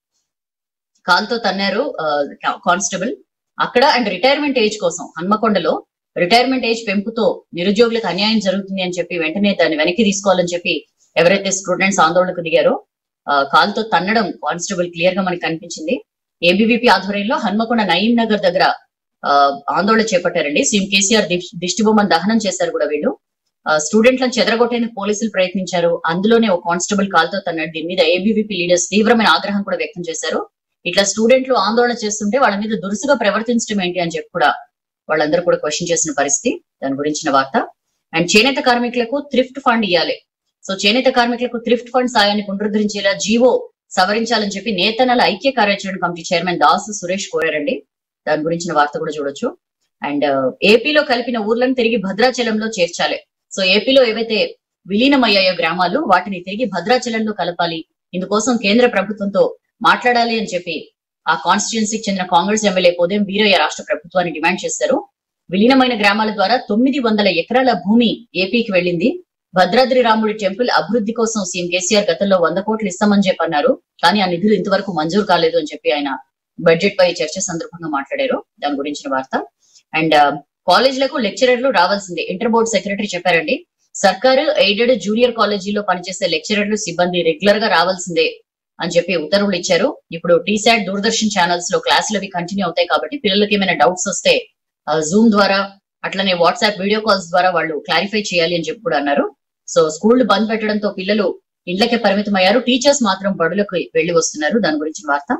కాల్తో తన్నారు కానిస్టేబుల్ అక్కడ అండ్ రిటైర్మెంట్ ఏజ్ కోసం హన్మకొండలో రిటైర్మెంట్ ఏజ్ పెంపుతో నిరుద్యోగులకు అన్యాయం జరుగుతుంది అని చెప్పి వెంటనే దాన్ని వెనక్కి తీసుకోవాలని చెప్పి ఎవరైతే స్టూడెంట్స్ ఆందోళనకు దిగారో ఆ, కాల్తో తన్నడం కానిస్టేబుల్ క్లియర్ గా మనకి కనిపించింది ఏబీవీపీ ఆధ్వర్యంలో హన్మకొండ నయీం నగర్ దగ్గర ఆ, ఆందోళన చేపట్టారండి సీఎం కేసీఆర్ దిష్- దిష్టి బొమ్మను దహనం చేశారు కూడా వీళ్ళు ఆ, స్టూడెంట్లను చెదరగొట్టేందుకు పోలీసులు ప్రయత్నించారు అందులోనే ఒక కానిస్టేబుల్ కాల్తో తన్నాడు దీని మీద ఏబీవీపీ లీడర్స్ తీవ్రమైన ఆగ్రహం కూడా వ్యక్తం చేశారు ఇట్లా స్టూడెంట్లు ఆందోళన చేస్తుంటే వాళ్ళ మీద దురుసుగా ప్రవర్తించడం ఏంటి అని చెప్పి కూడా వాళ్ళందరూ కూడా క్వశ్చన్ చేసిన పరిస్థితి దాని గురించిన వార్త అండ్ చేనేత కార్మికులకు థ్రిఫ్ట్ ఫండ్ ఇవ్వాలి సో చేనేత కార్మికులకు థ్రిఫ్ట్ ఫండ్ సాయాన్ని పునరుద్ధరించేలా జీవో సవరించాలని చెప్పి నేతనల ఐక్య కార్యాచరణ కమిటీ చైర్మన్ దాసు సురేష్ కోరారండి దాని గురించిన వార్త కూడా చూడొచ్చు అండ్ ఏపీలో కలిపిన ఊర్లను తిరిగి భద్రాచలంలో చేర్చాలి సో ఏపీలో ఏవైతే విలీనమయ్యాయో గ్రామాలు వాటిని తిరిగి భద్రాచలంలో కలపాలి ఇందుకోసం కేంద్ర ప్రభుత్వంతో మాట్లాడాలి అని చెప్పి ఆ కాన్స్టిట్యున్సీకి చెందిన కాంగ్రెస్ ఎమ్మెల్యే పోదెం వీరయ్య రాష్ట్ర ప్రభుత్వాన్ని డిమాండ్ చేశారు విలీనమైన గ్రామాల ద్వారా తొమ్మిది వందల ఎకరాల భూమి ఏపీకి వెళ్ళింది భద్రాద్రి రాముడి టెంపుల్ అభివృద్ధి కోసం సీఎం కేసీఆర్ గతంలో వంద కోట్లు ఇస్తామని చెప్పి అన్నారు కానీ ఆ నిధులు ఇంతవరకు మంజూరు కాలేదు అని చెప్పి ఆయన బడ్జెట్ పై చర్చ సందర్భంగా మాట్లాడారు దాని గురించిన వార్త అండ్ కాలేజీలకు లెక్చరర్లు రావాల్సిందే ఇంటర్ బోర్డ్ సెక్రటరీ చెప్పారండి సర్కారు ఎయిడెడ్ జూనియర్ కాలేజీలో పనిచేసే లెక్చరర్లు సిబ్బంది రెగ్యులర్ గా రావాల్సిందే అని చెప్పి ఉత్తర్వులు ఇచ్చారు ఇప్పుడు టీశాట్ దూరదర్శన్ ఛానల్స్ లో క్లాసులు అవి కంటిన్యూ అవుతాయి కాబట్టి పిల్లలకి ఏమైనా డౌట్స్ వస్తే జూమ్ ద్వారా అట్లనే వాట్సాప్ వీడియో కాల్స్ ద్వారా వాళ్ళు క్లారిఫై చేయాలి అని చెప్పి కూడా అన్నారు సో స్కూల్ బంద్ పెట్టడంతో పిల్లలు ఇళ్లకే పరిమితం అయ్యారు టీచర్స్ మాత్రం బడులకు వెళ్లి వస్తున్నారు దాని గురించి వార్త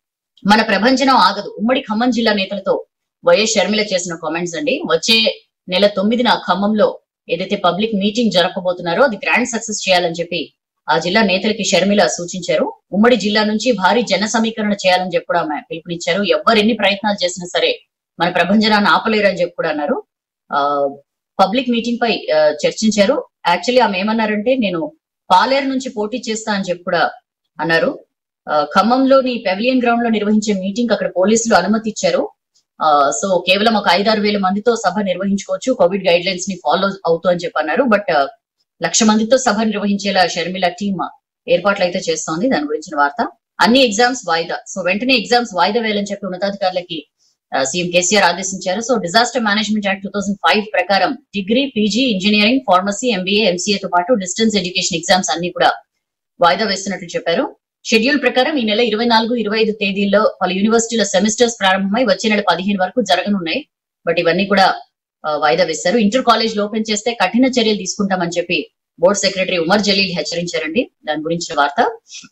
మన ప్రభంజనం ఆగదు ఉమ్మడి ఖమ్మం జిల్లా నేతలతో వైఎస్ షర్మిల చేసిన కామెంట్స్ అండి వచ్చే నెల తొమ్మిదిన ఖమ్మంలో ఏదైతే పబ్లిక్ మీటింగ్ జరపబోతున్నారో అది గ్రాండ్ సక్సెస్ చేయాలని చెప్పి ఆ జిల్లా నేతలకి షర్మిల సూచించారు ఉమ్మడి జిల్లా నుంచి భారీ జన సమీకరణ చేయాలని చెప్పి కూడా ఆమె పిలుపునిచ్చారు ఎవరెన్ని ప్రయత్నాలు చేసినా సరే మన ప్రభంజనాన్ని ఆపలేరని చెప్పి కూడా అన్నారు ఆ పబ్లిక్ మీటింగ్ పై ఆ, చర్చించారు యాక్చువల్లీ ఆమె ఏమన్నారంటే నేను పాలేరు నుంచి పోటీ చేస్తా అని చెప్పి కూడా అన్నారు ఆ, ఖమ్మంలోని పెవిలియన్ గ్రౌండ్ లో నిర్వహించే మీటింగ్ అక్కడ పోలీసులు అనుమతి ఇచ్చారు ఆ, సో కేవలం ఒక ఐదారు వేల మందితో సభ నిర్వహించుకోవచ్చు కోవిడ్ గైడ్ లైన్స్ ని ఫాలో అవుతూ అని చెప్పి అన్నారు బట్ లక్ష మందితో సభ నిర్వహించేలా షర్మిల టీమ్ ఏర్పాట్లు అయితే చేస్తోంది దాని గురించిన వార్త అన్ని ఎగ్జామ్స్ వాయిదా సో వెంటనే ఎగ్జామ్స్ వాయిదా వేయాలని చెప్పి ఉన్నతాధికారులకి ఆ, సీఎం కేసీఆర్ ఆదేశించారు so disaster management act two thousand five ప్రకారం degree PG engineering pharmacy MBA MCA తో పాటు డిస్టెన్స్ ఎడ్యుకేషన్ ఎగ్జామ్స్ అన్ని కూడా వాయిదా వేస్తున్నట్లు చెప్పారు షెడ్యూల్ ప్రకారం ఈ నెల ఇరవై నాలుగు ఇరవై ఐదు తేదీల్లో పలు యూనివర్సిటీల సెమిస్టర్స్ ప్రారంభమై వచ్చే నెల పదిహేను వరకు జరగనున్నాయి బట్ ఇవన్నీ కూడా ఆ, వాయిదా వేశారు ఇంటర్ కాలేజ్ ఓపెన్ చేస్తే కఠిన చర్యలు తీసుకుంటామని చెప్పి బోర్డు సెక్రటరీ ఉమర్ జలీల్ హెచ్చరించారండి దాని గురించిన వార్త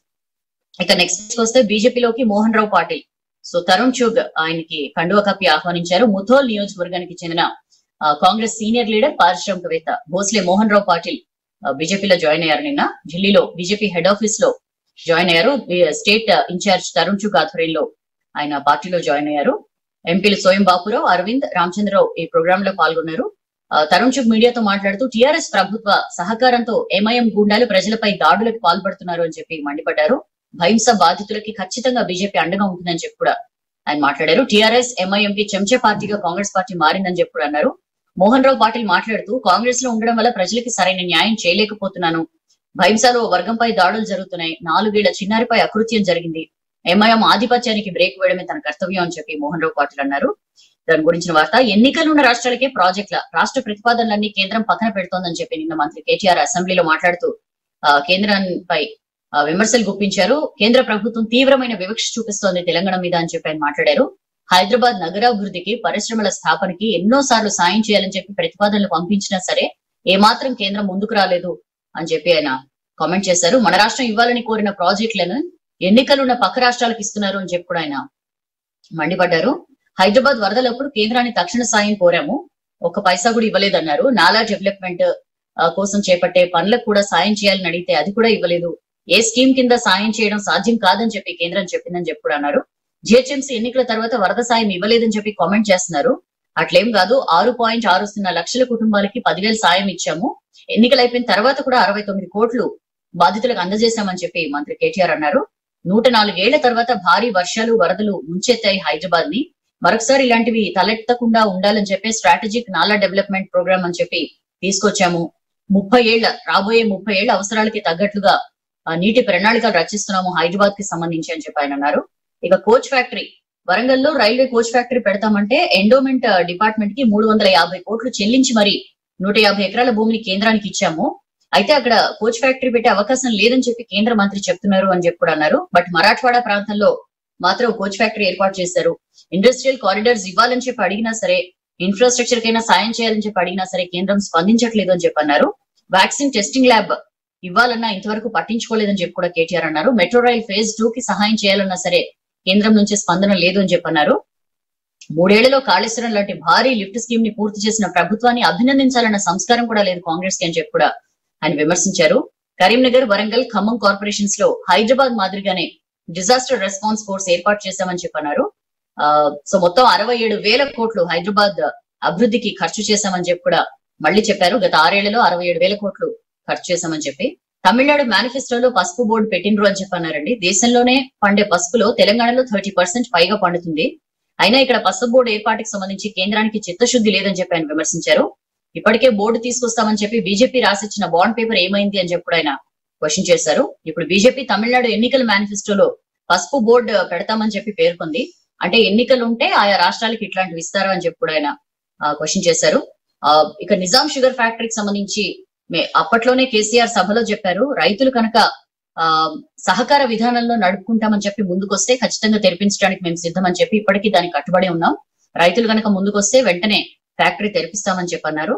ఇక నెక్స్ట్ వస్తే బీజేపీలోకి మోహన్ రావు పాటిల్ సో తరుణ్ చుగ్ ఆయనకి కండువ కప్పి ఆహ్వానించారు ముథోల్ నియోజకవర్గానికి చెందిన ఆ, కాంగ్రెస్ సీనియర్ లీడర్ పారిశ్రామికవేత్త భోస్లే మోహన్ రావు పాటిల్ ఆ, బీజేపీలో జాయిన్ అయ్యారు నిన్న ఢిల్లీలో బీజేపీ హెడ్ ఆఫీస్ లో జాయిన్ అయ్యారు బి- స్టేట్ ఇన్ఛార్జ్ తరుణ్ చుగ్ ఆధ్వర్యంలో ఆయన పార్టీలో జాయిన్ అయ్యారు ఎంపీలు సోయం బాపురావు అరవింద్ రామచంద్రరావు ఈ ప్రోగ్రామ్ లో పాల్గొన్నారు ఆ, తరుణ్ చుగ్ మీడియాతో మాట్లాడుతూ టీఆర్ఎస్ ప్రభుత్వ సహకారంతో ఎంఐఎం గూండాలు ప్రజలపై దాడులకు పాల్పడుతున్నారు అని చెప్పి మండిపడ్డారు భహింస బాధితులకి ఖచ్చితంగా బీజేపీ అండగా ఉంటుందని చెప్పి కూడా ఆయన మాట్లాడారు టీఆర్ఎస్ ఎంఐఎం కి చెంచా పార్టీగా కాంగ్రెస్ పార్టీ మారిందని చెప్పి కూడా అన్నారు మోహన్ రావు పాటిల్ మాట్లాడుతూ కాంగ్రెస్ లో ఉండడం వల్ల ప్రజలకి సరైన న్యాయం చేయలేకపోతున్నాను భైంసాలో ఓ వర్గంపై దాడులు జరుగుతున్నాయి నాలుగేళ్ల చిన్నారిపై అకృత్యం జరిగింది ఎంఐఎం ఆధిపత్యానికి బ్రేక్ వేయడమే తన కర్తవ్యం అని చెప్పి మోహన్ రావు పాటిల్ అన్నారు దాని గురించిన వార్త ఎన్నికలు ఉన్న రాష్ట్రాలకే ప్రాజెక్టుల రాష్ట్ర ప్రతిపాదనలన్నీ కేంద్రం పక్కన పెడుతోందని చెప్పి నిన్న మంత్రి కేటీఆర్ అసెంబ్లీలో మాట్లాడుతూ ఆ, కేంద్రంపై ఆ, విమర్శలు గుప్పించారు కేంద్ర ప్రభుత్వం తీవ్రమైన వివక్ష చూపిస్తోంది తెలంగాణ మీద అని చెప్పి ఆయన మాట్లాడారు హైదరాబాద్ నగరాభివృద్ధికి పరిశ్రమల స్థాపనకి ఎన్నో సార్లు సాయం చేయాలని చెప్పి ప్రతిపాదనలు పంపించినా సరే ఏమాత్రం కేంద్రం ముందుకు రాలేదు అని చెప్పి ఆయన కామెంట్ చేశారు మన రాష్ట్రం ఇవ్వాలని కోరిన ప్రాజెక్టులను ఎన్నికలున్న పక్క రాష్ట్రాలకు ఇస్తున్నారు అని చెప్పి కూడా ఆయన మండిపడ్డారు హైదరాబాద్ వరదలప్పుడు కేంద్రాన్ని తక్షణ సాయం కోరాము ఒక్క పైసా కూడా ఇవ్వలేదన్నారు నాలా డెవలప్మెంట్ ఆ, కోసం చేపట్టే పనులకు కూడా సాయం చేయాలని అడిగితే అది కూడా ఇవ్వలేదు ఏ స్కీమ్ కింద సాయం చేయడం సాధ్యం కాదని చెప్పి కేంద్రం చెప్పిందని చెప్పి కూడా అన్నారు జిహెచ్ఎంసీ ఎన్నికల తర్వాత వరద సాయం ఇవ్వలేదని చెప్పి కామెంట్ చేస్తున్నారు అట్లేం కాదు ఆరు పాయింట్ ఆరు సున్నా లక్షల కుటుంబాలకి పదివేల సాయం ఇచ్చాము ఎన్నికలు అయిపోయిన తర్వాత కూడా అరవై తొమ్మిది కోట్లు బాధితులకు అందజేశామని చెప్పి మంత్రి కేటీఆర్ అన్నారు నూట నాలుగేళ్ల తర్వాత భారీ వర్షాలు వరదలు ముంచెత్తాయి హైదరాబాద్ ని మరొకసారి ఇలాంటివి తలెత్తకుండా ఉండాలని చెప్పి స్ట్రాటజిక్ నాలా డెవలప్మెంట్ ప్రోగ్రామ్ అని చెప్పి తీసుకొచ్చాము ముప్పై ఏళ్ల రాబోయే ముప్పై ఏళ్ల అవసరాలకి తగ్గట్లుగా ఆ, నీటి ప్రణాళికలు రచిస్తున్నాము హైదరాబాద్ కి సంబంధించి అని చెప్పి ఆయన అన్నారు ఇక కోచ్ ఫ్యాక్టరీ వరంగల్లో రైల్వే కోచ్ ఫ్యాక్టరీ పెడతామంటే ఎండోమెంట్ డిపార్ట్మెంట్ కి మూడు వందల యాభై కోట్లు చెల్లించి మరి నూట యాభై ఎకరాల భూమిని కేంద్రానికి ఇచ్చాము అయితే అక్కడ కోచ్ ఫ్యాక్టరీ పెట్టే అవకాశం లేదని చెప్పి కేంద్ర మంత్రి చెప్తున్నారు అని చెప్పి కూడా అన్నారు బట్ మరాఠవాడ ప్రాంతంలో మాత్రం కోచ్ ఫ్యాక్టరీ ఏర్పాటు చేశారు ఇండస్ట్రియల్ కారిడార్స్ ఇవ్వాలని చెప్పి అడిగినా సరే ఇన్ఫ్రాస్ట్రక్చర్ కైనా సాయం చేయాలని చెప్పి అడిగినా సరే కేంద్రం స్పందించట్లేదు అని చెప్పి అన్నారు వ్యాక్సిన్ టెస్టింగ్ ల్యాబ్ ఇవ్వాలన్నా ఇంతవరకు పట్టించుకోలేదని చెప్పి కూడా కేటీఆర్ అన్నారు మెట్రో రైల్ ఫేజ్ టూ కి సహాయం చేయాలన్నా సరే కేంద్రం నుంచి స్పందన లేదు అని చెప్పన్నారు మూడేళ్లలో కాళేశ్వరం లాంటి భారీ లిఫ్ట్ స్కీమ్ ని పూర్తి చేసిన ప్రభుత్వాన్ని అభినందించాలన్న సంస్కారం కూడా లేదు కాంగ్రెస్ కి అని చెప్పి కూడా ఆయన విమర్శించారు కరీంనగర్ వరంగల్ ఖమ్మం కార్పొరేషన్స్ లో హైదరాబాద్ మాదిరిగానే డిజాస్టర్ రెస్పాన్స్ ఫోర్స్ ఏర్పాటు చేశామని చెప్పన్నారు ఆ, సో మొత్తం అరవై ఏడు వేల కోట్లు హైదరాబాద్ అభివృద్ధికి ఖర్చు చేశామని చెప్పి కూడా మళ్ళీ చెప్పారు గత ఆరేళ్లలో అరవై ఏడు వేల కోట్లు ఖర్చు చేశామని చెప్పి తమిళనాడు మేనిఫెస్టోలో పసుపు బోర్డు పెట్టినరు అని చెప్పన్నారండి దేశంలోనే పండే పసుపులో తెలంగాణలో థర్టీ పర్సెంట్ పైగా పండుతుంది అయినా ఇక్కడ పసుపు బోర్డు ఏర్పాటుకి సంబంధించి కేంద్రానికి చిత్తశుద్ధి లేదని చెప్పి ఆయన విమర్శించారు ఇప్పటికే బోర్డు తీసుకొస్తామని చెప్పి బీజేపీ రాసిచ్చిన బాండ్ పేపర్ ఏమైంది అని చెప్పి కూడా ఆయన క్వశ్చన్ చేశారు ఇప్పుడు బీజేపీ తమిళనాడు ఎన్నికల మేనిఫెస్టోలో పసుపు బోర్డు పెడతామని చెప్పి పేర్కొంది అంటే ఎన్నికలు ఉంటే ఆయా రాష్ట్రాలకి ఇట్లాంటివి ఇస్తారా అని చెప్పి కూడా ఆయన క్వశ్చన్ చేశారు ఆ, ఇక నిజాం షుగర్ ఫ్యాక్టరీకి సంబంధించి మే- అప్పట్లోనే కేసీఆర్ సభలో చెప్పారు రైతులు కనుక ఆ సహకార విధానంలో నడుపుకుంటామని చెప్పి ముందుకొస్తే ఖచ్చితంగా తెరిపించడానికి మేము సిద్ధమని చెప్పి ఇప్పటికీ దానికి కట్టుబడి ఉన్నాం రైతులు కనుక ముందుకొస్తే వెంటనే ఫ్యాక్టరీ తెరిపిస్తామని చెప్పన్నారు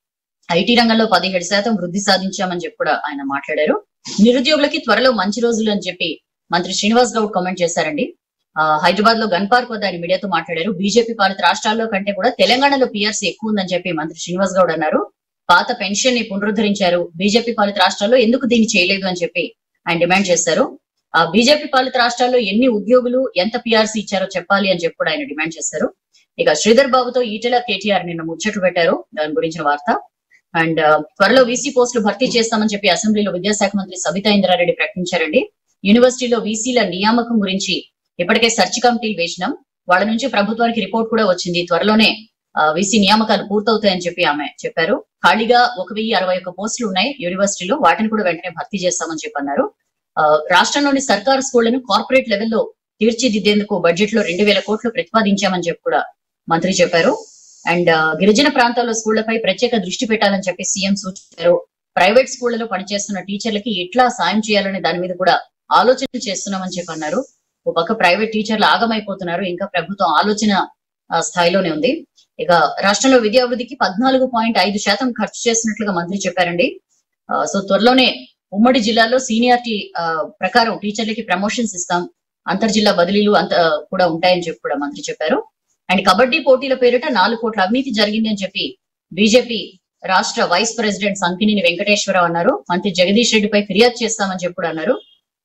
ఐటీ రంగంలో పదిహేడు శాతం వృద్ధి సాధించామని చెప్పి కూడా ఆయన మాట్లాడారు నిరుద్యోగులకి త్వరలో మంచి రోజులు అని చెప్పి మంత్రి శ్రీనివాస్ గౌడ్ కామెంట్ చేశారండి ఆ, హైదరాబాద్ లో గన్ పార్క్ వద్ద ఆయన మీడియాతో మాట్లాడారు బీజేపీ పాలిత రాష్ట్రాల్లో కంటే కూడా తెలంగాణలో పీఆర్సీ ఎక్కువ ఉందని చెప్పి మంత్రి శ్రీనివాస్ గౌడ్ అన్నారు పాత పెన్షన్ ని పునరుద్ధరించారు బీజేపీ పాలిత రాష్ట్రాల్లో ఎందుకు దీన్ని చేయలేదు అని చెప్పి ఆయన డిమాండ్ చేశారు ఆ బీజేపీ పాలిత రాష్ట్రాల్లో ఎన్ని ఉద్యోగులు ఎంత పీఆర్సీ ఇచ్చారో చెప్పాలి అని చెప్పి కూడా ఆయన డిమాండ్ చేశారు ఇక శ్రీధర్ బాబుతో ఈటెల కేటీఆర్ నిన్న ముచ్చట్లు పెట్టారు దాని గురించిన వార్త అండ్ త్వరలో వీసీ పోస్టులు భర్తీ చేస్తామని చెప్పి అసెంబ్లీలో విద్యాశాఖ మంత్రి సబితా ఇంద్రారెడ్డి ప్రకటించారండి యూనివర్సిటీలో వీసీల నియామకం గురించి ఇప్పటికే సెర్చ్ కమిటీలు వేసినాం వాళ్ళ నుంచి ప్రభుత్వానికి రిపోర్ట్ కూడా వచ్చింది త్వరలోనే వీసీ నియామకాలు పూర్తవుతాయని చెప్పి ఆమె చెప్పారు ఖాళీగా ఒక వెయ్యి అరవై ఒక్క పోస్టులు ఉన్నాయి యూనివర్సిటీలో వాటిని కూడా వెంటనే భర్తీ చేస్తామని చెప్పి అన్నారు ఆ, రాష్ట్రంలోని సర్కారు స్కూళ్లను కార్పొరేట్ లెవెల్లో తీర్చిదిద్దేందుకు బడ్జెట్ లో రెండు వేల కోట్లు ప్రతిపాదించామని చెప్పి కూడా మంత్రి చెప్పారు అండ్ గిరిజన ప్రాంతాల్లో స్కూళ్లపై ప్రత్యేక దృష్టి పెట్టాలని చెప్పి సీఎం సూచించారు ప్రైవేట్ స్కూళ్లలో పనిచేస్తున్న టీచర్లకి ఎట్లా సాయం చేయాలనే దాని మీద కూడా ఆలోచన చేస్తున్నామని చెప్పి అన్నారు ఒక పక్క ప్రైవేట్ టీచర్లు ఆగమైపోతున్నారు ఇంకా ప్రభుత్వం ఆలోచన ఆ, స్థాయిలోనే ఉంది ఇక రాష్ట్రంలో విద్యాభివృద్ధికి పద్నాలుగు పాయింట్ ఐదు శాతం ఖర్చు చేసినట్లుగా మంత్రి చెప్పారండి ఆ, సో త్వరలోనే ఉమ్మడి జిల్లాలో సీనియారిటీ ఆ, ప్రకారం టీచర్లకి ప్రమోషన్స్ ఇస్తాం అంతర్జిల్లా బదిలీలు అంత కూడా ఉంటాయని చెప్పి కూడా మంత్రి చెప్పారు అండ్ కబడ్డీ పోటీల పేరిట నాలుగు కోట్ల అవినీతి జరిగింది అని చెప్పి బీజేపీ రాష్ట్ర వైస్ ప్రెసిడెంట్ సంకినేని వెంకటేశ్వరరావు అన్నారు మంత్రి జగదీష్ రెడ్డిపై ఫిర్యాదు చేస్తామని చెప్పి కూడా అన్నారు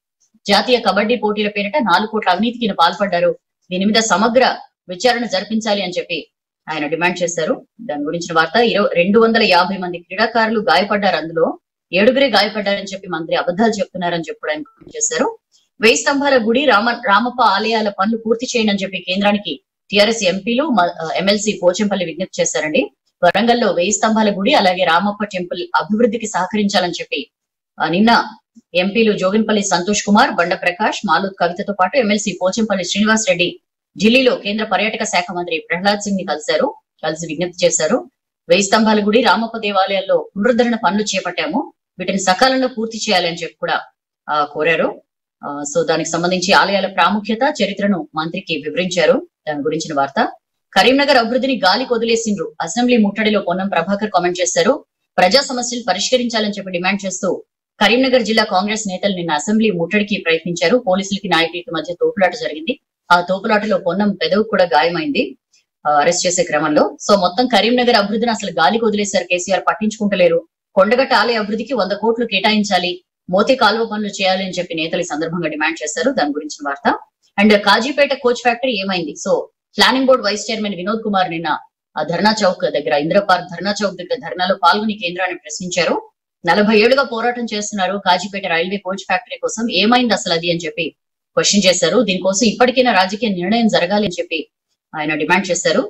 జాతీయ కబడ్డీ పోటీల పేరిట నాలుగు కోట్ల అవినీతికి ఈయన పాల్పడ్డారు దీని మీద సమగ్ర విచారణ జరిపించాలి అని చెప్పి ఆయన డిమాండ్ చేశారు దాని గురించిన వార్త ఇరవై రెండు వందల యాభై మంది క్రీడాకారులు గాయపడ్డారు అందులో ఏడుగురే గాయపడ్డారని చెప్పి మంత్రి అబద్ధాలు చెప్తున్నారని చెప్పి కూడా ఆయన కామెంట్ చేశారు వెయ్యి స్తంభాల గుడి రామ రామప్ప ఆలయాల పనులు పూర్తి చేయండి అని చెప్పి కేంద్రానికి టిఆర్ఎస్ ఎంపీలు ఎమ్మెల్సీ పోచంపల్లి విజ్ఞప్తి చేశారండి వరంగల్లో వెయ్యి స్తంభాల గుడి అలాగే రామప్ప టెంపుల్ అభివృద్ధికి సహకరించాలని చెప్పి ఆ, నిన్న ఎంపీలు జోగిన్పల్లి సంతోష్ కుమార్ బండ ప్రకాష్ మాలూద్ కవితతో పాటు ఎమ్మెల్సీ పోచంపల్లి శ్రీనివాస్ రెడ్డి ఢిల్లీలో కేంద్ర పర్యాటక శాఖ మంత్రి ప్రహ్లాద్ సింగ్ ని కలిశారు కలిసి విజ్ఞప్తి చేశారు వెయ్యి స్తంభాల గుడి రామప్ప దేవాలయాల్లో పునరుద్ధరణ పనులు చేపట్టాము వీటిని సకాలంలో పూర్తి చేయాలని చెప్పి కూడా ఆ, కోరారు ఆ, సో దానికి సంబంధించి ఆలయాల ప్రాముఖ్యత చరిత్రను మంత్రికి వివరించారు దాని గురించిన వార్త కరీంనగర్ అభివృద్ధిని గాలి కొదిలేసిండ్రు అసెంబ్లీ ముట్టడిలో పొన్నం ప్రభాకర్ కామెంట్ చేశారు ప్రజా సమస్యలు పరిష్కరించాలని చెప్పి డిమాండ్ చేస్తూ కరీంనగర్ జిల్లా కాంగ్రెస్ నేతలు నిన్న అసెంబ్లీ ముట్టడికి ప్రయత్నించారు పోలీసులకి నాయకులకి మధ్య తోపులాట జరిగింది ఆ తోపులాటలో పొన్నం పెదవు కూడా గాయమైంది ఆ, అరెస్ట్ చేసే క్రమంలో సో మొత్తం కరీంనగర్ అభివృద్ధిని అసలు గాలి వదిలేశారు కేసీఆర్ పట్టించుకుంటలేరు కొండగట్ట ఆలయ అభివృద్ధికి వంద కోట్లు కేటాయించాలి మోతి కాలువ పనులు చేయాలి అని చెప్పి నేతలు ఈ సందర్భంగా డిమాండ్ చేశారు దాని గురించిన వార్త అండ్ కాజీపేట కోచ్ ఫ్యాక్టరీ ఏమైంది so planning board vice chairman Vinod Kumar నిన్న ఆ ధర్నా చౌక్ దగ్గర ఇందిరా పార్క్ ధర్నా చౌక్ దగ్గర ధర్నాలో పాల్గొని కేంద్రాన్ని ప్రశ్నించారు నలభై ఏళ్లుగా పోరాటం చేస్తున్నారు కాజీపేట రైల్వే కోచ్ ఫ్యాక్టరీ కోసం ఏమైంది అసలు అది అని చెప్పి క్వశ్చన్ చేశారు దీనికోసం ఇప్పటికైనా రాజకీయ నిర్ణయం జరగాలి అని చెప్పి ఆయన డిమాండ్ చేశారు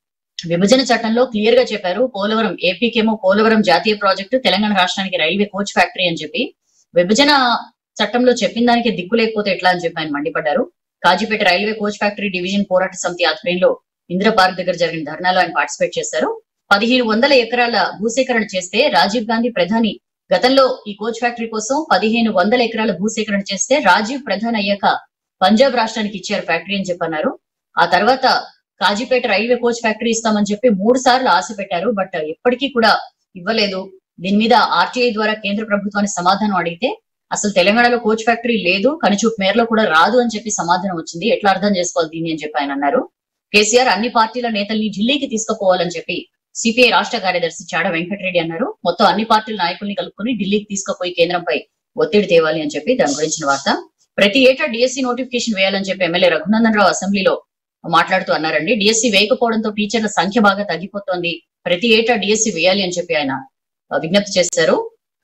విభజన చట్టంలో క్లియర్ గా చెప్పారు పోలవరం ఏపీకేమో పోలవరం జాతీయ ప్రాజెక్టు తెలంగాణ రాష్ట్రానికి రైల్వే కోచ్ ఫ్యాక్టరీ అని చెప్పి విభజన చట్టంలో చెప్పిన దానికి దిక్కు లేకపోతే ఎట్లా అని చెప్పి ఆయన మండిపడ్డారు Kazipet railway coach factory division పోరాట సమితి ఆధ్వర్యంలో ఇందిరా పార్క్ దగ్గర జరిగిన ధర్నాలో ఆయన పార్టిసిపేట్ చేశారు పదిహేను వందల ఎకరాల భూసేకరణ చేస్తే రాజీవ్ గాంధీ ప్రధాని గతంలో ఈ కోచ్ ఫ్యాక్టరీ కోసం పదిహేను వందల ఎకరాల భూసేకరణ చేస్తే రాజీవ్ ప్రధాని అయ్యాక పంజాబ్ రాష్ట్రానికి ఇచ్చారు ఫ్యాక్టరీ అని చెప్పన్నారు ఆ తర్వాత కాజీపేట రైల్వే కోచ్ ఫ్యాక్టరీ ఇస్తామని చెప్పి మూడు సార్లు ఆశ పెట్టారు బట్ ఎప్పటికీ కూడా ఇవ్వలేదు దీని మీద ఆర్టీఐ ద్వారా కేంద్ర ప్రభుత్వానికి సమాధానం అడిగితే అసలు తెలంగాణలో కోచ్ ఫ్యాక్టరీ లేదు కనిచూపు మేరలో కూడా రాదు అని చెప్పి సమాధానం వచ్చింది ఎట్లా అర్థం చేసుకోవాలి దీన్ని అని చెప్పి ఆయన అన్నారు కేసీఆర్ అన్ని పార్టీల నేతల్ని ఢిల్లీకి తీసుకుపోవాలని చెప్పి సిపిఐ రాష్ట్ర కార్యదర్శి చాడ వెంకటరెడ్డి అన్నారు మొత్తం అన్ని పార్టీల నాయకుల్ని కలుపుకొని ఢిల్లీకి తీసుకుపోయి కేంద్రంపై ఒత్తిడి తేవాలి అని చెప్పి దాని గురించిన వార్త ప్రతి ఏటా డిఎస్సి నోటిఫికేషన్ వేయాలని చెప్పి ఎమ్మెల్యే రఘునందన్ రావు అసెంబ్లీలో మాట్లాడుతూ అన్నారండి డిఎస్సి వేయకపోవడంతో టీచర్ల సంఖ్య బాగా తగ్గిపోతోంది ప్రతి ఏటా డిఎస్సి వేయాలి అని చెప్పి ఆయన ఆ, విజ్ఞప్తి చేశారు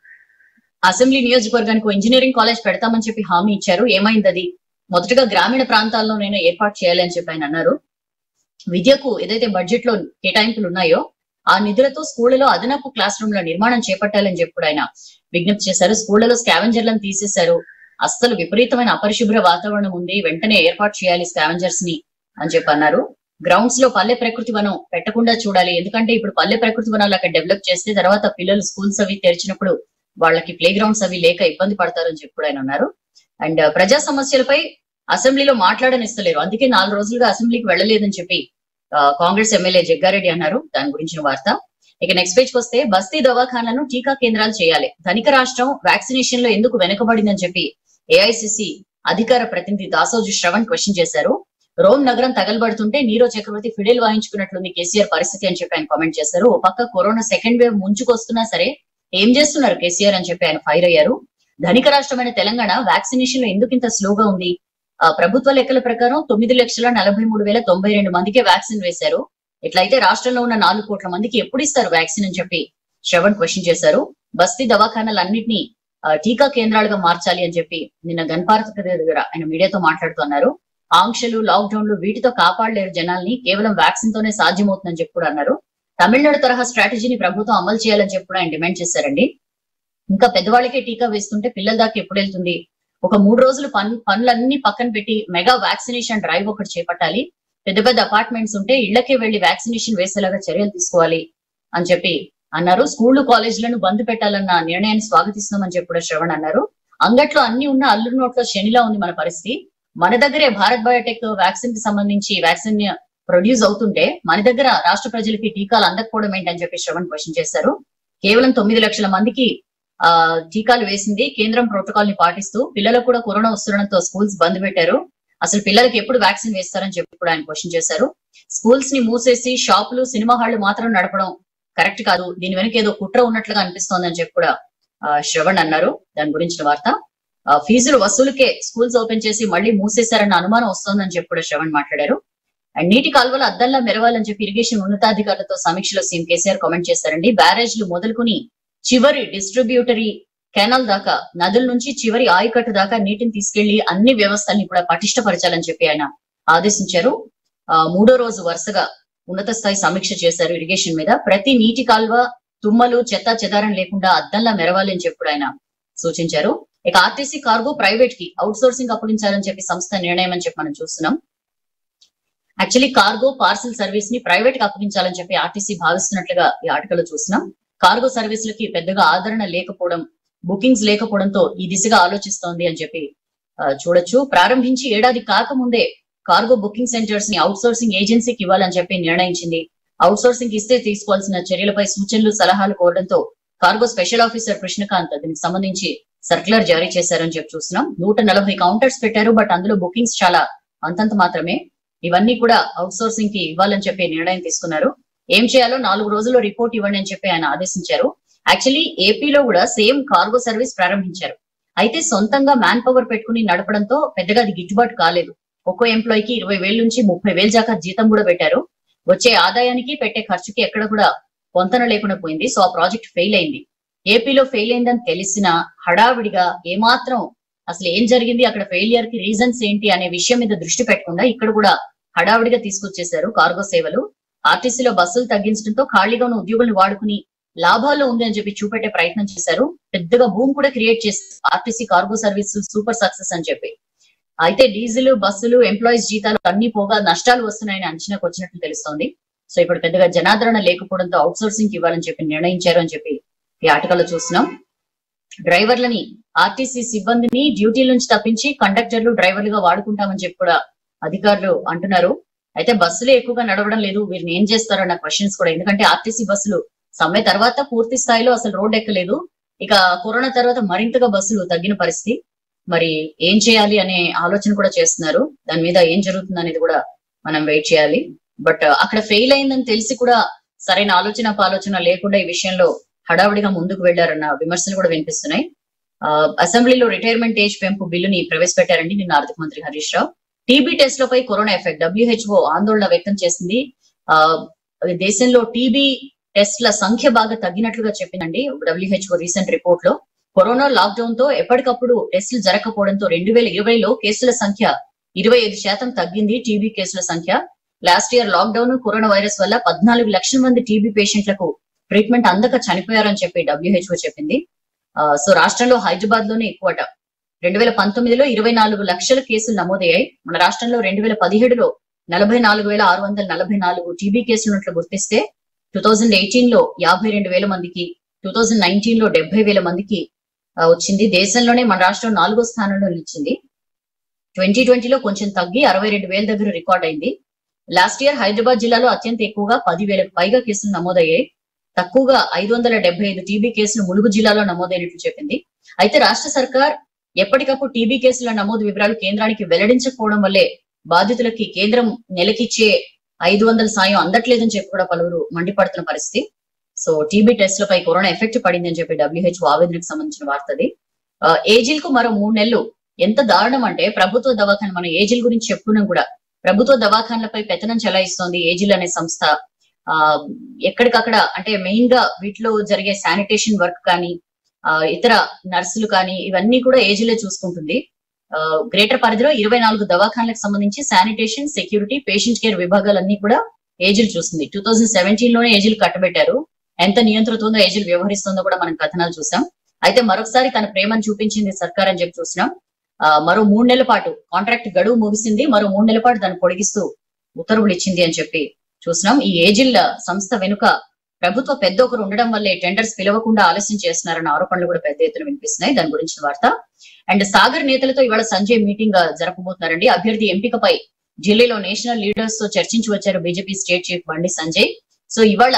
అసెంబ్లీ నియోజకవర్గానికి ఓ ఇంజనీరింగ్ కాలేజ్ పెడతామని చెప్పి హామీ ఇచ్చారు ఏమైంది అది మొదటగా గ్రామీణ ప్రాంతాల్లోనైనా ఏర్పాటు చేయాలి అని చెప్పి ఆయన అన్నారు విద్యకు ఏదైతే బడ్జెట్ లో కేటాయింపులు ఉన్నాయో ఆ నిధులతో స్కూళ్లలో అదనపు క్లాస్ రూమ్ల నిర్మాణం చేపట్టాలని చెప్పి కూడా ఆయన విజ్ఞప్తి చేశారు స్కూళ్లలో స్కావెంజర్లను తీసేశారు అస్సలు విపరీతమైన అపరిశుభ్ర వాతావరణం ఉంది వెంటనే ఏర్పాటు చేయాలి స్కావెంజర్స్ ని అని చెప్పి అన్నారు గ్రౌండ్స్ లో పల్లె ప్రకృతి వనం పెట్టకుండా చూడాలి ఎందుకంటే ఇప్పుడు పల్లె ప్రకృతి వనాలు అక్కడ డెవలప్ చేస్తే తర్వాత పిల్లలు స్కూల్స్ అవి తెరిచినప్పుడు వాళ్ళకి ప్లే గ్రౌండ్స్ అవి లేక ఇబ్బంది పడతారని చెప్పి కూడా ఆయన అన్నారు అండ్ ప్రజా సమస్యలపై అసెంబ్లీలో మాట్లాడనిస్తలేరు అందుకే నాలుగు రోజులుగా అసెంబ్లీకి వెళ్ళలేదని చెప్పి ఆ, కాంగ్రెస్ ఎమ్మెల్యే జగ్గారెడ్డి అన్నారు దాని గురించిన వార్త ఇక నెక్స్ట్ పేజ్ వస్తే బస్తీ దవాఖానాలను టీకా కేంద్రాలు చేయాలి ధనిక రాష్ట్రం వ్యాక్సినేషన్ లో ఎందుకు వెనుకబడిందని చెప్పి ఏఐసిసి అధికార ప్రతినిధి దాసోజు శ్రవణ్ క్వశ్చన్ చేశారు రోమ్ నగరం తగలబడుతుంటే నీరో చక్రవర్తి ఫిడేల్ వాయించుకున్నట్లుంది కేసీఆర్ పరిస్థితి అని చెప్పి ఆయన కామెంట్ చేశారు ఓ పక్క కరోనా సెకండ్ వేవ్ ముంచుకొస్తున్నా సరే ఏం చేస్తున్నారు కేసీఆర్ అని చెప్పి ఆయన ఫైర్ అయ్యారు ధనిక రాష్ట్రమైన తెలంగాణ వ్యాక్సినేషన్ లో ఎందుకు ఇంత స్లోగా ఉంది ఆ, ప్రభుత్వ లెక్కల ప్రకారం తొమ్మిది లక్షల నలభై మూడు వేల తొంభై రెండు మందికే వ్యాక్సిన్ వేశారు ఇట్లయితే రాష్ట్రంలో ఉన్న నాలుగు కోట్ల మందికి ఎప్పుడు ఇస్తారు వ్యాక్సిన్ అని చెప్పి శ్రవణ్ క్వశ్చన్ చేశారు బస్తీ దవాఖానాలన్నింటినీ ఆ, టీకా కేంద్రాలుగా మార్చాలి అని చెప్పి నిన్న గన్పార్క్ దగ్గర ఆయన మీడియాతో మాట్లాడుతూ అన్నారు ఆంక్షలు లాక్డౌన్లు వీటితో కాపాడలేరు జనాల్ని కేవలం వ్యాక్సిన్ తోనే సాధ్యమవుతుందని చెప్పి కూడా అన్నారు తమిళనాడు తరహా స్ట్రాటజీని ప్రభుత్వం అమలు చేయాలని చెప్పి కూడా ఆయన డిమాండ్ చేశారండి ఇంకా పెద్దవాళ్ళకే టీకా వేస్తుంటే పిల్లల దాకా ఎప్పుడు వెళ్తుంది ఒక మూడు రోజులు పన్ పనులన్నీ పక్కన పెట్టి మెగా వ్యాక్సినేషన్ డ్రైవ్ ఒకటి చేపట్టాలి పెద్ద పెద్ద అపార్ట్మెంట్స్ ఉంటే ఇళ్లకే వెళ్లి వ్యాక్సినేషన్ వేసేలాగా చర్యలు తీసుకోవాలి అని చెప్పి అన్నారు స్కూళ్లు కాలేజీలను బంద్ పెట్టాలన్న నిర్ణయాన్ని స్వాగతిస్తున్నామని చెప్పి కూడా శ్రవణ్ అన్నారు అంగట్లో అన్ని ఉన్న అల్లు నోట్లో శనిలా ఉంది మన పరిస్థితి మన దగ్గరే భారత్ బయోటెక్ వ్యాక్సిన్ కి సంబంధించి వ్యాక్సిన్ ప్రొడ్యూస్ అవుతుంటే మన దగ్గర రాష్ట్ర ప్రజలకి టీకాలు అందకపోవడం ఏంటని చెప్పి శ్రవణ్ క్వశ్చన్ చేశారు కేవలం తొమ్మిది లక్షల మందికి ఆ టీకాలు వేసింది కేంద్రం ప్రోటోకాల్ ని పాటిస్తూ పిల్లలకు కూడా కరోనా వస్తుండడంతో స్కూల్స్ బంద్ పెట్టారు అసలు పిల్లలకి ఎప్పుడు వ్యాక్సిన్ వేస్తారని చెప్పి కూడా ఆయన క్వశ్చన్ చేశారు స్కూల్స్ ని మూసేసి షాపులు సినిమా హాళ్లు మాత్రం నడపడం కరెక్ట్ కాదు దీని వెనక ఏదో కుట్ర ఉన్నట్లుగా అనిపిస్తోందని చెప్పి కూడా ఆ, శ్రవణ్ అన్నారు దాని గురించిన వార్త ఆ, ఫీజులు వసూలుకే స్కూల్స్ ఓపెన్ చేసి మళ్ళీ మూసేశారన్న అనుమానం వస్తోందని చెప్పి కూడా శ్రవణ్ మాట్లాడారు అండ్ నీటి కాలువలు అద్దంలా మెరవాలని చెప్పి ఇరిగేషన్ ఉన్నతాధికారులతో సమీక్షలో సీఎం కేసీఆర్ కామెంట్ చేశారండి బ్యారేజ్లు మొదలుకుని చివరి డిస్ట్రిబ్యూటరీ కెనాల్ దాకా నదుల నుంచి చివరి ఆయకట్టు దాకా నీటిని తీసుకెళ్లి అన్ని వ్యవస్థల్ని కూడా పటిష్టపరచాలని చెప్పి ఆయన ఆదేశించారు ఆ, మూడో రోజు వరుసగా ఉన్నత స్థాయి సమీక్ష చేశారు ఇరిగేషన్ మీద ప్రతి నీటి కాల్వ తుమ్మలు చెత్త చెదారం లేకుండా అద్దంలా మెరవాలి అని చెప్పి కూడా ఆయన సూచించారు ఇక ఆర్టీసీ కార్గో ప్రైవేట్ కి అవుట్ సోర్సింగ్ అప్పగించాలని చెప్పి సంస్థ నిర్ణయం అని చెప్పి మనం చూస్తున్నాం యాక్చువల్లీ కార్గో పార్సల్ సర్వీస్ ని ప్రైవేట్ కి అప్పగించాలని చెప్పి ఆర్టీసీ భావిస్తున్నట్లుగా ఈ ఆర్టికల్ చూస్తున్నాం కార్గో సర్వీసులకి పెద్దగా ఆదరణ లేకపోవడం బుకింగ్స్ లేకపోవడంతో ఈ దిశగా ఆలోచిస్తోంది అని చెప్పి ఆ, చూడొచ్చు ప్రారంభించి ఏడాది కాకముందే కార్గో బుకింగ్ సెంటర్స్ ని అవుట్ సోర్సింగ్ ఏజెన్సీకి ఇవ్వాలని చెప్పి నిర్ణయించింది అవుట్ సోర్సింగ్ ఇస్తే తీసుకోవాల్సిన చర్యలపై సూచనలు సలహాలు కోరడంతో కార్గో స్పెషల్ ఆఫీసర్ కృష్ణకాంత్ దీనికి సంబంధించి సర్క్యులర్ జారీ చేశారని చెప్పి చూస్తున్నాం నూట నలభై కౌంటర్స్ పెట్టారు బట్ అందులో బుకింగ్స్ చాలా అంతంత మాత్రమే ఇవన్నీ కూడా అవుట్ సోర్సింగ్ కి ఇవ్వాలని చెప్పి నిర్ణయం తీసుకున్నారు ఏం చేయాలో నాలుగు రోజుల్లో రిపోర్ట్ ఇవ్వండి అని చెప్పి ఆయన ఆదేశించారు యాక్చువల్లీ ఏపీలో కూడా సేమ్ కార్గో సర్వీస్ ప్రారంభించారు అయితే సొంతంగా మ్యాన్ పవర్ పెట్టుకుని నడపడంతో పెద్దగా అది గిట్టుబాటు కాలేదు ఒక్కో ఎంప్లాయీకి ఇరవై వేల నుంచి ముప్పై వేల దాకా జీతం కూడా పెట్టారు వచ్చే ఆదాయానికి పెట్టే ఖర్చుకి ఎక్కడ కూడా పొంతన లేకుండా పోయింది సో ఆ ప్రాజెక్ట్ ఫెయిల్ అయింది ఏపీలో ఫెయిల్ అయిందని తెలిసిన హడావిడిగా ఏమాత్రం అసలు ఏం జరిగింది అక్కడ ఫెయిలియర్ కి రీజన్స్ ఏంటి అనే విషయం మీద దృష్టి పెట్టకుండా ఇక్కడ కూడా హడావిడిగా తీసుకొచ్చేశారు కార్గో సేవలు ఆర్టీసీలో బస్సులు తగ్గించడంతో ఖాళీగా ఉన్న ఉద్యోగులను వాడుకుని లాభాల్లో ఉంది అని చెప్పి చూపెట్టే ప్రయత్నం చేశారు పెద్దగా భూమి కూడా క్రియేట్ చేశారు RTC cargo service super success అని చెప్పి అయితే డీజిల్ బస్సులు ఎంప్లాయీస్ జీతాలు అన్ని పోగా నష్టాలు వస్తున్నాయని అంచనాకు వచ్చినట్లు తెలుస్తోంది సో ఇప్పుడు పెద్దగా జనాదరణ లేకపోవడంతో అవుట్ సోర్సింగ్ ఇవ్వాలని చెప్పి నిర్ణయించారు అని చెప్పి ఈ ఆటకల్లో చూస్తున్నాం డ్రైవర్లని ఆర్టీసీ సిబ్బందిని డ్యూటీల నుంచి తప్పించి కండక్టర్లు డ్రైవర్లుగా వాడుకుంటామని చెప్పి కూడా అధికారులు అంటున్నారు అయితే బస్సులే ఎక్కువగా నడవడం లేదు వీరిని ఏం చేస్తారన్న క్వశ్చన్స్ కూడా ఎందుకంటే ఆర్టీసీ బస్సులు సమ్మె తర్వాత పూర్తి స్థాయిలో అసలు రోడ్ ఎక్కలేదు ఇక కరోనా తర్వాత మరింతగా బస్సులు తగ్గిన పరిస్థితి మరి ఏం చేయాలి అనే ఆలోచన కూడా చేస్తున్నారు దాని మీద ఏం జరుగుతుంది అనేది కూడా మనం వెయిట్ చేయాలి బట్ అక్కడ ఫెయిల్ అయిందని తెలిసి కూడా సరైన ఆలోచన పాలోచన లేకుండా ఈ విషయంలో హడావుడిగా ముందుకు వెళ్లారన్న విమర్శలు కూడా వినిపిస్తున్నాయి ఆ, అసెంబ్లీలో రిటైర్మెంట్ ఏజ్ పెంపు బిల్లుని ప్రవేశపెట్టారండి నిన్న ఆర్థిక మంత్రి హరీష్ రావు టీబీ టెస్ట్లపై కరోనా ఎఫెక్ట్ డబ్ల్యూహెచ్ఓ ఆందోళన వ్యక్తం చేసింది ఆ అది దేశంలో టీబీ టెస్ట్ల సంఖ్య బాగా తగ్గినట్లుగా చెప్పిందండి డబ్ల్యూహెచ్ఓ రీసెంట్ రిపోర్ట్ లో కరోనా లాక్డౌన్ తో ఎప్పటికప్పుడు టెస్టులు జరగకపోవడంతో రెండు వేల ఇరవైలో కేసుల సంఖ్య ఇరవై ఐదు శాతం తగ్గింది టీబీ కేసుల సంఖ్య last year lockdown corona virus వల్ల పద్నాలుగు లక్షల మంది టీబీ పేషెంట్లకు ట్రీట్మెంట్ అందక చనిపోయారని చెప్పి డబ్ల్యూహెచ్ఓ చెప్పింది ఆ, సో రాష్ట్రంలో హైదరాబాద్ లోనే ఎక్కువట రెండు వేల పంతొమ్మిదిలో ఇరవై నాలుగు లక్షల కేసులు నమోదయ్యాయి మన రాష్ట్రంలో రెండు వేల పదిహేడులో నలభై నాలుగు వేల ఆరు వందల నలభై నాలుగు టీబీ కేసులు ఉన్నట్లు గుర్తిస్తే టూ థౌజండ్ ఎయిటీన్ లో యాభై రెండు వేల మందికి టూ థౌజండ్ నైన్టీన్ లో డెబ్బై వేల మందికి ఆ, వచ్చింది దేశంలోనే మన రాష్ట్రం నాలుగో స్థానంలో నిలిచింది ట్వంటీ ట్వంటీలో కొంచెం తగ్గి అరవై రెండు వేల దగ్గర రికార్డ్ అయింది లాస్ట్ ఇయర్ హైదరాబాద్ జిల్లాలో అత్యంత ఎక్కువగా పది వేలకు పైగా కేసులు నమోదయ్యాయి తక్కువగా ఐదు వందల డెబ్బై ఐదు టీబీ కేసులు ములుగు జిల్లాలో నమోదైనట్లు చెప్పింది అయితే రాష్ట్ర సర్కార్ ఎప్పటికప్పుడు టీబీ కేసుల నమోదు వివరాలు కేంద్రానికి వెల్లడించకపోవడం వల్లే బాధితులకి కేంద్రం నెలకిచ్చే ఐదు వందల సాయం అందట్లేదని చెప్పి కూడా పలువురు మండిపడుతున్న పరిస్థితి సో టీబీ టెస్ట్లపై కరోనా ఎఫెక్ట్ పడింది అని చెప్పి డబ్ల్యూహెచ్ఓ ఆవేదనకు సంబంధించిన వార్తది ఆ, ఏజిల్ కు మరో మూడు నెలలు ఎంత దారుణం అంటే ప్రభుత్వ దవాఖాన మనం ఏజిల్ గురించి చెప్పుకున్నాం కూడా ప్రభుత్వ దవాఖానలపై పెత్తనం చెలాయిస్తోంది ఏజిల్ అనే సంస్థ ఆ ఎక్కడికక్కడ అంటే మెయిన్ గా వీటిలో జరిగే శానిటేషన్ వర్క్ కానీ ఆ ఇతర నర్సులు కానీ ఇవన్నీ కూడా ఏజిలే చూసుకుంటుంది ఆ, గ్రేటర్ పరిధిలో ఇరవై నాలుగు దవాఖానలకు సంబంధించి శానిటేషన్ సెక్యూరిటీ పేషెంట్ కేర్ విభాగాలన్నీ కూడా ఏజిల్ చూస్తుంది టూ థౌజండ్ సెవెంటీన్ లోనే ఏజిల్ కట్టబెట్టారు ఎంత నియంత్రితంగా ఏజిల్ వ్యవహరిస్తుందో కూడా మనం కథనాలు చూసాం అయితే మరొకసారి తన ప్రేమను చూపించింది సర్కార్ అని చెప్పి చూసినాం ఆ, మరో మూడు నెలల పాటు కాంట్రాక్ట్ గడువు ముగిసింది మరో మూడు నెలల పాటు దాన్ని పొడిగిస్తూ ఉత్తర్వులు ఇచ్చింది అని చెప్పి చూసినాం ఈ ఏజిల్ సంస్థ వెనుక ప్రభుత్వ పెద్ద ఒకరు ఉండడం వల్లే టెండర్స్ పిలవకుండా ఆలస్యం చేస్తున్నారన్న ఆరోపణలు కూడా పెద్ద ఎత్తున వినిపిస్తున్నాయి దాని గురించిన వార్త అండ్ సాగర్ నేతలతో ఇవాళ సంజయ్ మీటింగ్ జరపబోతున్నారండి అభ్యర్థి ఎంపికపై ఢిల్లీలో నేషనల్ లీడర్స్ తో చర్చించి వచ్చారు బీజేపీ స్టేట్ చీఫ్ బండి సంజయ్ సో ఇవాళ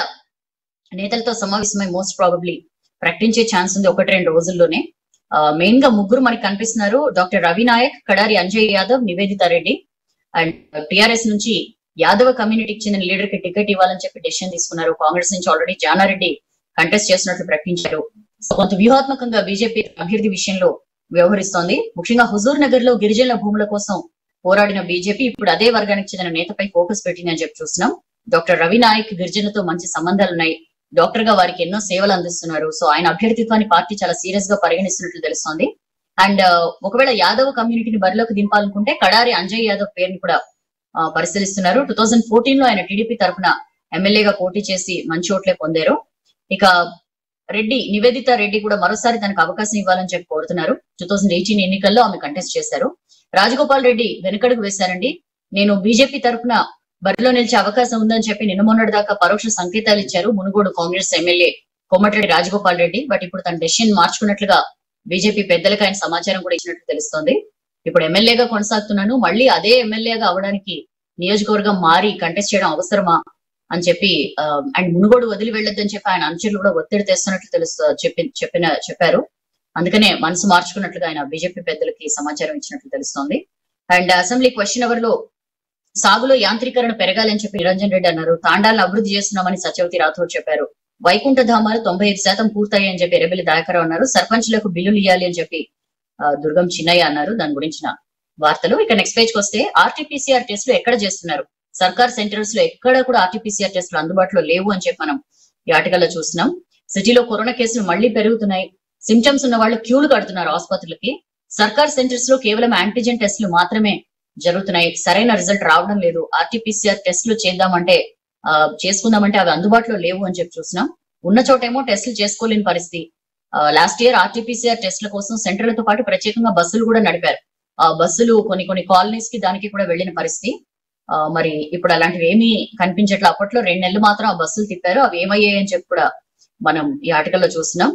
నేతలతో సమావేశమై మోస్ట్ ప్రాబబ్లీ ప్రకటించే ఛాన్స్ ఉంది ఒకటి రెండు రోజుల్లోనే మెయిన్ గా ముగ్గురు మనకి కనిపిస్తున్నారు doctor Ravi Naik Kadari Anjay Yadav Nivedita Reddy and TRS నుంచి యాదవ కమ్యూనిటీకి చెందిన లీడర్ కి టికెట్ ఇవ్వాలని చెప్పి డెసిషన్ తీసుకున్నారు కాంగ్రెస్ నుంచి ఆల్రెడీ జానారెడ్డి కంటెస్ట్ చేస్తున్నట్లు ప్రకటించారు సో కొంత వ్యూహాత్మకంగా బీజేపీ అభ్యర్థి విషయంలో వ్యవహరిస్తోంది ముఖ్యంగా హుజూర్ నగర్ లో గిరిజనుల భూముల కోసం పోరాడిన బీజేపీ ఇప్పుడు అదే వర్గానికి చెందిన నేతపై ఫోకస్ పెట్టిందని చెప్పి చూస్తున్నాం డాక్టర్ రవి నాయక్ గిరిజనులతో మంచి సంబంధాలు ఉన్నాయి డాక్టర్ గా వారికి ఎన్నో సేవలు అందిస్తున్నారు సో ఆయన అభ్యర్థిత్వాన్ని పార్టీ చాలా సీరియస్ గా పరిగణిస్తున్నట్లు తెలుస్తోంది అండ్ ఒకవేళ యాదవ్ కమ్యూనిటీని బరిలోకి దింపాలనుకుంటే కడారి అంజయ్ యాదవ్ పేరుని కూడా ఆ, పరిశీలిస్తున్నారు టూ థౌజండ్ ఫోర్టీన్ లో ఆయన టీడీపీ తరఫున ఎమ్మెల్యేగా పోటీ చేసి మంచి ఓట్లే పొందారు ఇక రెడ్డి నివేదిత రెడ్డి కూడా మరోసారి తనకు అవకాశం ఇవ్వాలని చెప్పి కోరుతున్నారు టూ థౌజండ్ ఎయిటీన్ ఎన్నికల్లో ఆమె కంటెస్ట్ చేశారు రాజగోపాల్ రెడ్డి వెనుకడుగు వేశారండి నేను బీజేపీ తరఫున బరిలో నిలిచే అవకాశం ఉందని చెప్పి నిన్న మొన్నటి దాకా పరోక్ష సంకేతాలు ఇచ్చారు మునుగోడు కాంగ్రెస్ ఎమ్మెల్యే కోమటిరెడ్డి రాజగోపాల్ రెడ్డి బట్ ఇప్పుడు తన డెసిషన్ మార్చుకున్నట్లుగా బీజేపీ పెద్దలకు ఆయన సమాచారం కూడా ఇచ్చినట్లు తెలుస్తోంది ఇప్పుడు ఎమ్మెల్యేగా కొనసాగుతున్నాను మళ్ళీ అదే ఎమ్మెల్యేగా అవడానికి నియోజకవర్గం మారి కంటెస్ట్ చేయడం అవసరమా అని చెప్పి ఆ, అండ్ మునుగోడు వదిలి వెళ్ళొద్దని చెప్పి ఆయన అనుచరులు కూడా ఒత్తిడి తెస్తున్నట్లు తెలుస్తు చెప్పి చెప్పిన చెప్పారు అందుకనే మనసు మార్చుకున్నట్లుగా ఆయన బీజేపీ పెద్దలకి సమాచారం ఇచ్చినట్లు తెలుస్తోంది అండ్ అసెంబ్లీ క్వశ్చన్ అవర్ లో సాగులో యాంత్రీకరణ పెరగాలని చెప్పి నిరంజన్ రెడ్డి అన్నారు తాండాలను అభివృద్ధి చేస్తున్నామని సత్యవతి రాథోడ్ చెప్పారు వైకుంఠ ధామాలు తొంభై ఐదు శాతం పూర్తయ్యాయని చెప్పి ఎర్రబెల్లి దయాకరావు అన్నారు సర్పంచ్లకు బిల్లులు ఇవ్వాలి అని చెప్పి ఆ, దుర్గం చిన్నయ్య అన్నారు దాని గురించిన వార్తలు ఇక నెక్స్ట్ పేజ్ కి వస్తే ఆర్టీపీసీఆర్ టెస్టులు ఎక్కడ చేస్తున్నారు సర్కార్ సెంటర్స్ లో ఎక్కడ కూడా ఆర్టీపీసీఆర్ టెస్టులు అందుబాటులో లేవు అని చెప్పి మనం ఈ ఆర్టికల్లో చూస్తున్నాం సిటీలో కరోనా కేసులు మళ్లీ పెరుగుతున్నాయి సిమ్టమ్స్ ఉన్న వాళ్ళు క్యూలు కడుతున్నారు ఆసుపత్రులకి సర్కార్ సెంటర్స్ లో కేవలం యాంటీజెన్ టెస్టులు మాత్రమే జరుగుతున్నాయి సరైన రిజల్ట్ రావడం లేదు ఆర్టీపీసీఆర్ టెస్టులు చేద్దామంటే ఆ, చేసుకుందామంటే అవి అందుబాటులో లేవు అని చెప్పి చూసినాం ఉన్న చోటేమో టెస్టులు చేసుకోలేని పరిస్థితి లాస్ట్ ఇయర్ ఆర్టీపీసీఆర్ టెస్టుల కోసం సెంటర్లతో పాటు ప్రత్యేకంగా బస్సులు కూడా నడిపారు ఆ బస్సులు కొన్ని కొన్ని కాలనీస్ కి దానికి కూడా వెళ్ళిన పరిస్థితి ఆ, మరి ఇప్పుడు అలాంటివి ఏమీ కనిపించట్లే అప్పట్లో రెండు నెలలు మాత్రం ఆ బస్సులు తిప్పారు అవి ఏమయ్యాయి అని చెప్పి కూడా మనం ఈ ఆర్టికల్లో చూస్తున్నాం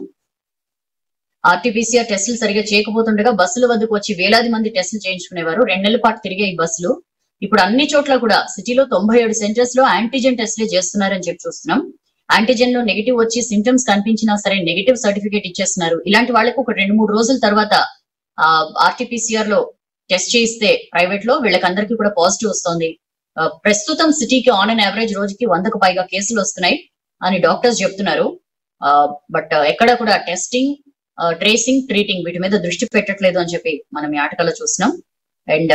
ఆర్టీపీసీఆర్ టెస్టులు సరిగా చేయకపోతుండగా బస్సుల వద్దకు వచ్చి వేలాది మంది టెస్టులు చేయించుకునేవారు రెండు నెలల పాటు తిరిగే ఈ బస్సులు ఇప్పుడు అన్ని చోట్ల కూడా సిటీలో తొంభై ఏడు సెంటర్స్ లో యాంటీజెన్ టెస్టులే చేస్తున్నారని చెప్పి చూస్తున్నాం యాంటీజెన్ లో నెగిటివ్ వచ్చి సింటమ్స్ కనిపించినా సరే నెగిటివ్ సర్టిఫికేట్ ఇచ్చేస్తున్నారు ఇలాంటి వాళ్ళకు ఒక రెండు మూడు రోజుల తర్వాత ఆ ఆర్టీపీసీఆర్ లో టెస్ట్ చేయిస్తే ప్రైవేట్ లో వీళ్ళకందరికీ కూడా పాజిటివ్ వస్తోంది ఆ, ప్రస్తుతం సిటీకి ఆన్ అండ్ యావరేజ్ రోజుకి వందకు పైగా కేసులు వస్తున్నాయి అని డాక్టర్స్ చెప్తున్నారు బట్ ఎక్కడ కూడా టెస్టింగ్ ట్రేసింగ్ ట్రీటింగ్ వీటి మీద దృష్టి పెట్టట్లేదు అని చెప్పి మనం ఈ ఆటకల్లో చూసినాం అండ్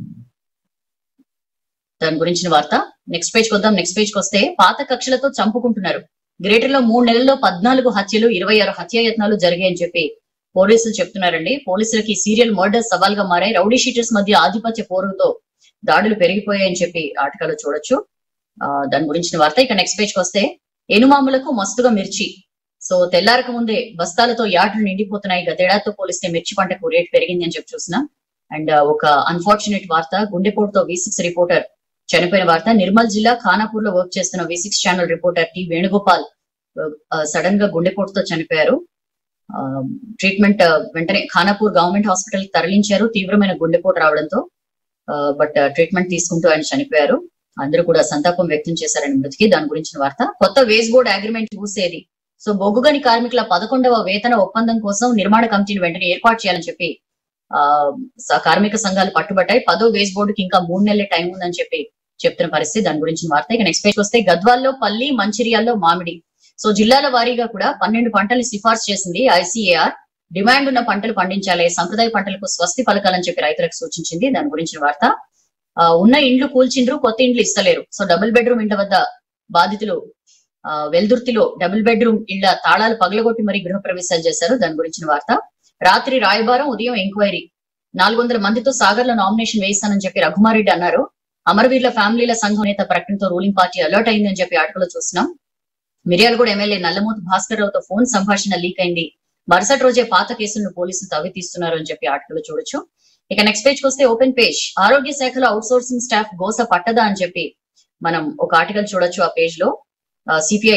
దాని గురించిన వార్త నెక్స్ట్ పేజ్ వద్దాం నెక్స్ట్ పేజ్ కి వస్తే పాత కక్షలతో చంపుకుంటున్నారు గ్రేటర్ లో మూడు నెలల్లో పద్నాలుగు హత్యలు ఇరవై ఆరు హత్యాయత్నాలు జరిగాయని చెప్పి పోలీసులు చెప్తున్నారండి పోలీసులకి సీరియల్ మర్డర్ సవాల్గా మారాయి రౌడీ షీటర్స్ మధ్య ఆధిపత్య పోరుతో దాడులు పెరిగిపోయాయని చెప్పి ఆటకాలు చూడొచ్చు ఆ, దాని గురించిన వార్త ఇక నెక్స్ట్ పేజ్ కి వస్తే ఎనుమాములకు మస్తుగా మిర్చి సో తెల్లారక ముందే బస్తాలతో యార్డులు నిండిపోతున్నాయి గతేడాదితో పోలిస్తే మిర్చి పంటకు రేట్ పెరిగింది అని చెప్పి చూసినాం అండ్ ఒక అన్ఫార్చునేట్ వార్త గుండెపోటుతో వి సిక్స్ రిపోర్టర్ చనిపోయిన వార్త నిర్మల్ జిల్లా ఖానాపూర్ లో వర్క్ చేస్తున్న V six channel reporter T Venugopal sudden గా గుండెపోటుతో చనిపోయారు ట్రీట్మెంట్ వెంటనే ఖానాపూర్ గవర్నమెంట్ హాస్పిటల్ కి తరలించారు తీవ్రమైన గుండెపోటు రావడంతో బట్ ట్రీట్మెంట్ తీసుకుంటూ ఆయన చనిపోయారు అందరూ కూడా సంతాపం వ్యక్తం చేశారని మృతికి దాని గురించిన వార్త కొత్త వేస్ బోర్డ్ అగ్రిమెంట్ చూసేది సో బొగ్గుగని కార్మికుల పదకొండవ వేతన ఒప్పందం కోసం నిర్మాణ కమిటీని వెంటనే ఏర్పాటు చేయాలని చెప్పి ఆ స- కార్మిక సంఘాలు పట్టుబట్టాయి పదో వేస్ బోర్డుకి ఇంకా మూడు నెలల టైం ఉందని చెప్పి చెప్తున్న పరిస్థితి దాని గురించిన వార్త ఇక నెక్స్ట్ పేజ్ వస్తే గద్వాల్లో పల్లి మంచిర్యాల్లో మామిడి సో జిల్లాల వారీగా కూడా పన్నెండు పంటల్ని సిఫార్సు చేసింది ఐసీఏఆర్ డిమాండ్ ఉన్న పంటలు పండించాలి సంప్రదాయ పంటలకు స్వస్తి పలకాలని చెప్పి రైతులకు సూచించింది దాని గురించిన వార్త ఆ, ఉన్న ఇండ్లు కూల్చిండ్రు కొత్త ఇండ్లు ఇస్తలేరు సో డబుల్ బెడ్రూమ్ ఇండ్ల వద్ద బాధితులు ఆ, వెల్దుర్తిలో డబుల్ బెడ్రూమ్ ఇళ్ల తాళాలు పగలగొట్టి మరీ గృహప్రవేశాలు చేశారు దాని గురించిన వార్త రాత్రి రాయబారం ఉదయం ఎంక్వైరీ నాలుగు వందల మందితో సాగర్ లో నామినేషన్ వేయిస్తానని చెప్పి రఘుమారెడ్డి అన్నారు అమరవీరుల ఫ్యామిలీల సంఘం నేత ప్రకటనతో రూలింగ్ పార్టీ అలర్ట్ అయిందని చెప్పి ఆటలో చూస్తున్నాం మిర్యాలగూడ ఎమ్మెల్యే నల్లమూతి భాస్కర్ రావుతో ఫోన్ సంభాషణ లీక్ అయింది మరుసటి రోజే పాత కేసులను పోలీసులు తవ్వి తీస్తున్నారు అని చెప్పి ఆటలో చూడొచ్చు ఇక నెక్స్ట్ పేజ్ కి వస్తే ఓపెన్ పేజ్ ఆరోగ్య శాఖలో అవుట్ సోర్సింగ్ స్టాఫ్ గోస పట్టదా అని చెప్పి మనం ఒక ఆర్టికల్ చూడొచ్చు ఆ పేజ్ లో సిపిఐ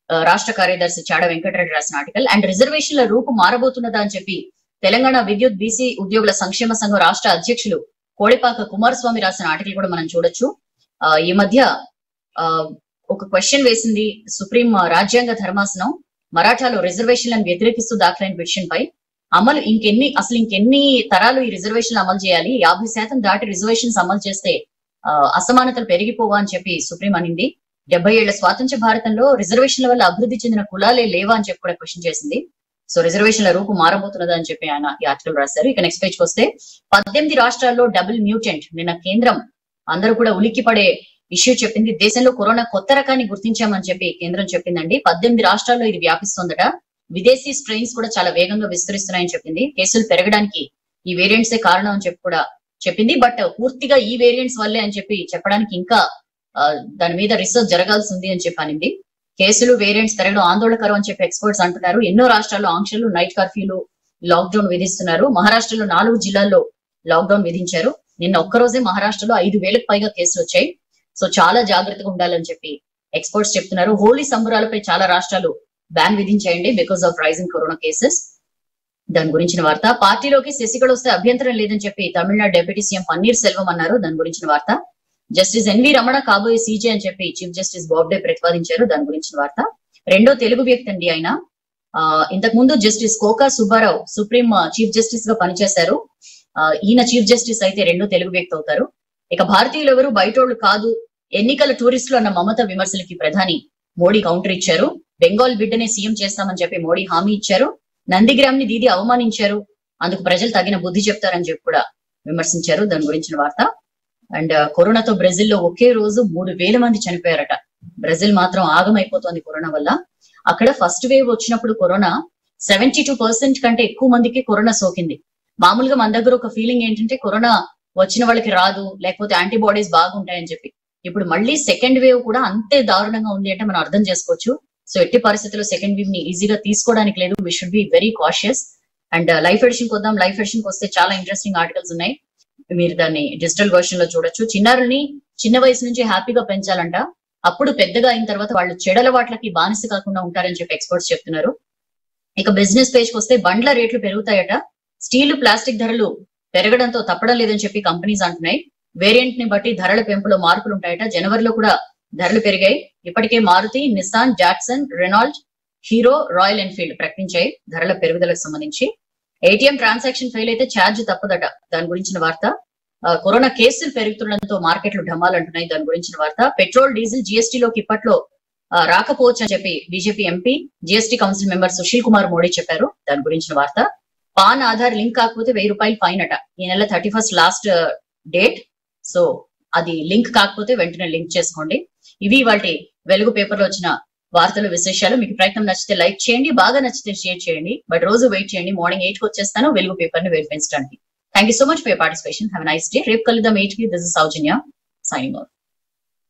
ఆ, రాష్ట్ర కార్యదర్శి చాడ వెంకటరెడ్డి రాసిన ఆర్టికల్ అండ్ రిజర్వేషన్ల రూపు మారబోతున్నదా అని చెప్పి తెలంగాణ విద్యుత్ బీసీ ఉద్యోగుల సంక్షేమ సంఘం రాష్ట్ర అధ్యక్షులు కోడిపాక కుమారస్వామి రాసిన ఆర్టికల్ కూడా మనం చూడొచ్చు ఆ, ఈ మధ్య ఆ, ఒక క్వశ్చన్ వేసింది సుప్రీం రాజ్యాంగ ధర్మాసనం మరాఠాలో రిజర్వేషన్లను వ్యతిరేకిస్తూ దాఖలైన పిటిషన్ పై అమలు ఇంకెన్ని అసలు ఇంకెన్ని తరాలు ఈ రిజర్వేషన్లు అమలు చేయాలి యాభై శాతం దాటి రిజర్వేషన్స్ అమలు చేస్తే ఆ, అసమానతలు పెరిగిపోవా అని చెప్పి సుప్రీం అనింది డెబ్బై ఏళ్ల స్వాతంత్ర్య భారతంలో రిజర్వేషన్ల వల్ల అభివృద్ధి చెందిన కులాలే లేవా అని చెప్పి కూడా క్వశ్చన్ చేసింది సో రిజర్వేషన్ల రూపు మారబోతున్నదా అని చెప్పి ఆయన ఈ ఆర్టికల్ రాశారు ఇక నెక్స్ట్ పేజ్ వస్తే పద్దెనిమిది రాష్ట్రాల్లో డబుల్ మ్యూటెంట్ నిన్న కేంద్రం అందరూ కూడా ఉలిక్కి పడే ఇష్యూ చెప్పింది దేశంలో కరోనా కొత్త రకాన్ని గుర్తించామని చెప్పి కేంద్రం చెప్పిందండి పద్దెనిమిది రాష్ట్రాల్లో ఇది వ్యాపిస్తోందట విదేశీ స్ట్రెయిన్స్ కూడా చాలా వేగంగా విస్తరిస్తున్నాయని చెప్పింది కేసులు పెరగడానికి ఈ వేరియంట్సే కారణం అని చెప్పి కూడా చెప్పింది బట్ పూర్తిగా ఈ వేరియంట్స్ వల్లే అని చెప్పి చెప్పడానికి ఇంకా ఆ, దాని మీద రీసెర్చ్ జరగాల్సి ఉంది అని చెప్పి అనింది కేసులు వేరియంట్స్ పెరగడం ఆందోళనకరం అని చెప్పి ఎక్స్పర్ట్స్ అంటున్నారు ఎన్నో రాష్ట్రాల్లో ఆంక్షలు నైట్ కర్ఫ్యూలు లాక్డౌన్ విధిస్తున్నారు మహారాష్ట్రలో నాలుగు జిల్లాల్లో లాక్డౌన్ విధించారు నిన్న ఒక్కరోజే మహారాష్ట్రలో ఐదు వేలకు పైగా కేసులు వచ్చాయి సో చాలా జాగ్రత్తగా ఉండాలని చెప్పి ఎక్స్పర్ట్స్ చెప్తున్నారు హోలీ సంబరాలపై చాలా రాష్ట్రాలు బ్యాన్ విధించాయండి because of rising corona cases దాని గురించిన వార్త పార్టీలోకి శశికళ వస్తే అభ్యంతరం లేదని చెప్పి తమిళనాడు డిప్యూటీ సీఎం పన్నీర్ సెల్వం అన్నారు దాని గురించిన వార్త జస్టిస్ ఎన్వి రమణ కాబోయే సీజే అని చెప్పి చీఫ్ జస్టిస్ బాబ్డే ప్రతిపాదించారు దాని గురించిన వార్త రెండో తెలుగు వ్యక్తి అండి ఆయన ఆ, ఇంతకు ముందు జస్టిస్ కోకా సుబ్బారావు సుప్రీం ఆ, చీఫ్ జస్టిస్ గా పనిచేశారు ఆ, ఈయన చీఫ్ జస్టిస్ అయితే రెండో తెలుగు వ్యక్తి అవుతారు ఇక భారతీయులు ఎవరు బయటోళ్ళు కాదు ఎన్నికల టూరిస్టులు అన్న మమత విమర్శలకి ప్రధాని మోడీ కౌంటర్ ఇచ్చారు బెంగాల్ బిడ్డనే సీఎం చేస్తామని చెప్పి మోడీ హామీ ఇచ్చారు నందిగ్రామ్ ని దీది అవమానించారు అందుకు ప్రజలు తగిన బుద్ధి చెప్తారని చెప్పి కూడా విమర్శించారు దాని గురించిన వార్త అండ్ కరోనాతో బ్రెజిల్ లో ఒకే రోజు మూడు వేల మంది చనిపోయారట బ్రెజిల్ మాత్రం ఆగమైపోతోంది కరోనా వల్ల అక్కడ ఫస్ట్ వేవ్ వచ్చినప్పుడు కరోనా సెవెంటీ టూ పర్సెంట్ కంటే ఎక్కువ మందికి కరోనా సోకింది మామూలుగా మన దగ్గర ఒక ఫీలింగ్ ఏంటంటే కరోనా వచ్చిన వాళ్ళకి రాదు లేకపోతే యాంటీబాడీస్ బాగుంటాయని చెప్పి ఇప్పుడు మళ్ళీ సెకండ్ వేవ్ కూడా అంతే దారుణంగా ఉంది అంటే మనం అర్థం చేసుకోవచ్చు సో ఎట్టి పరిస్థితుల్లో సెకండ్ వేవ్ ని ఈజీగా తీసుకోవడానికి లేదు we should be very cautious and life edition వద్దాం లైఫ్ ఎడిషన్ వస్తే చాలా ఇంట్రెస్టింగ్ ఆర్టికల్స్ ఉన్నాయి మీరు దాన్ని డిజిటల్ వర్షన్ లో చూడొచ్చు చిన్నారుల్ని చిన్న వయసు నుంచి హ్యాపీగా పెంచాలంట అప్పుడు పెద్దగా అయిన తర్వాత వాళ్ళు చెడలవాట్లకి బానిస కాకుండా ఉంటారని చెప్పి ఎక్స్పర్ట్స్ చెప్తున్నారు ఇక బిజినెస్ పేజ్ కి వస్తే బండ్ల రేట్లు పెరుగుతాయట స్టీల్ ప్లాస్టిక్ ధరలు పెరగడంతో తప్పడం లేదని చెప్పి కంపెనీస్ అంటున్నాయి వేరియంట్ ని బట్టి ధరల పెంపులో మార్పులు ఉంటాయట జనవరిలో కూడా ధరలు పెరిగాయి ఇప్పటికే Maruti Nissan Jackson Renault Hero Royal Enfield ప్రకటించాయి ధరల పెరుగుదలకు సంబంధించి ఏటీఎం ట్రాన్సాక్షన్ ఫెయిల్ అయితే ఛార్జ్ తప్పదట దాని గురించిన వార్త ఆ, కరోనా కేసులు పెరుగుతుండడంతో మార్కెట్లు ఢమాలు అంటున్నాయి దాని గురించిన వార్త పెట్రోల్ డీజిల్ GST లోకి ఇప్పట్లో ఆ, రాకపోవచ్చు అని చెప్పి BJP MP GST council member Sushil Kumar Modi చెప్పారు దాని గురించిన వార్త పాన్ ఆధార్ లింక్ కాకపోతే వెయ్యి రూపాయలు ఫైన్ అట ఈ నెల thirty first last date so అది లింక్ కాకపోతే వెంటనే లింక్ చేసుకోండి ఇవి వాటి వెలుగు పేపర్ లో వచ్చిన వార్తలు విశేషాలు మీకు ప్రయత్నం నచ్చితే లైక్ చేయండి బాగా నచ్చితే షేర్ చేయండి బట్ రోజు వెయిట్ చేయండి మార్నింగ్ ఎయిట్ కి వచ్చేస్తాను వెలుగు పేపర్ ని వెరిఫించడానికి thank you so much for participation have nice day రేపు కలుద్దాం ఎయిట్ కి this is Sowjanya signing of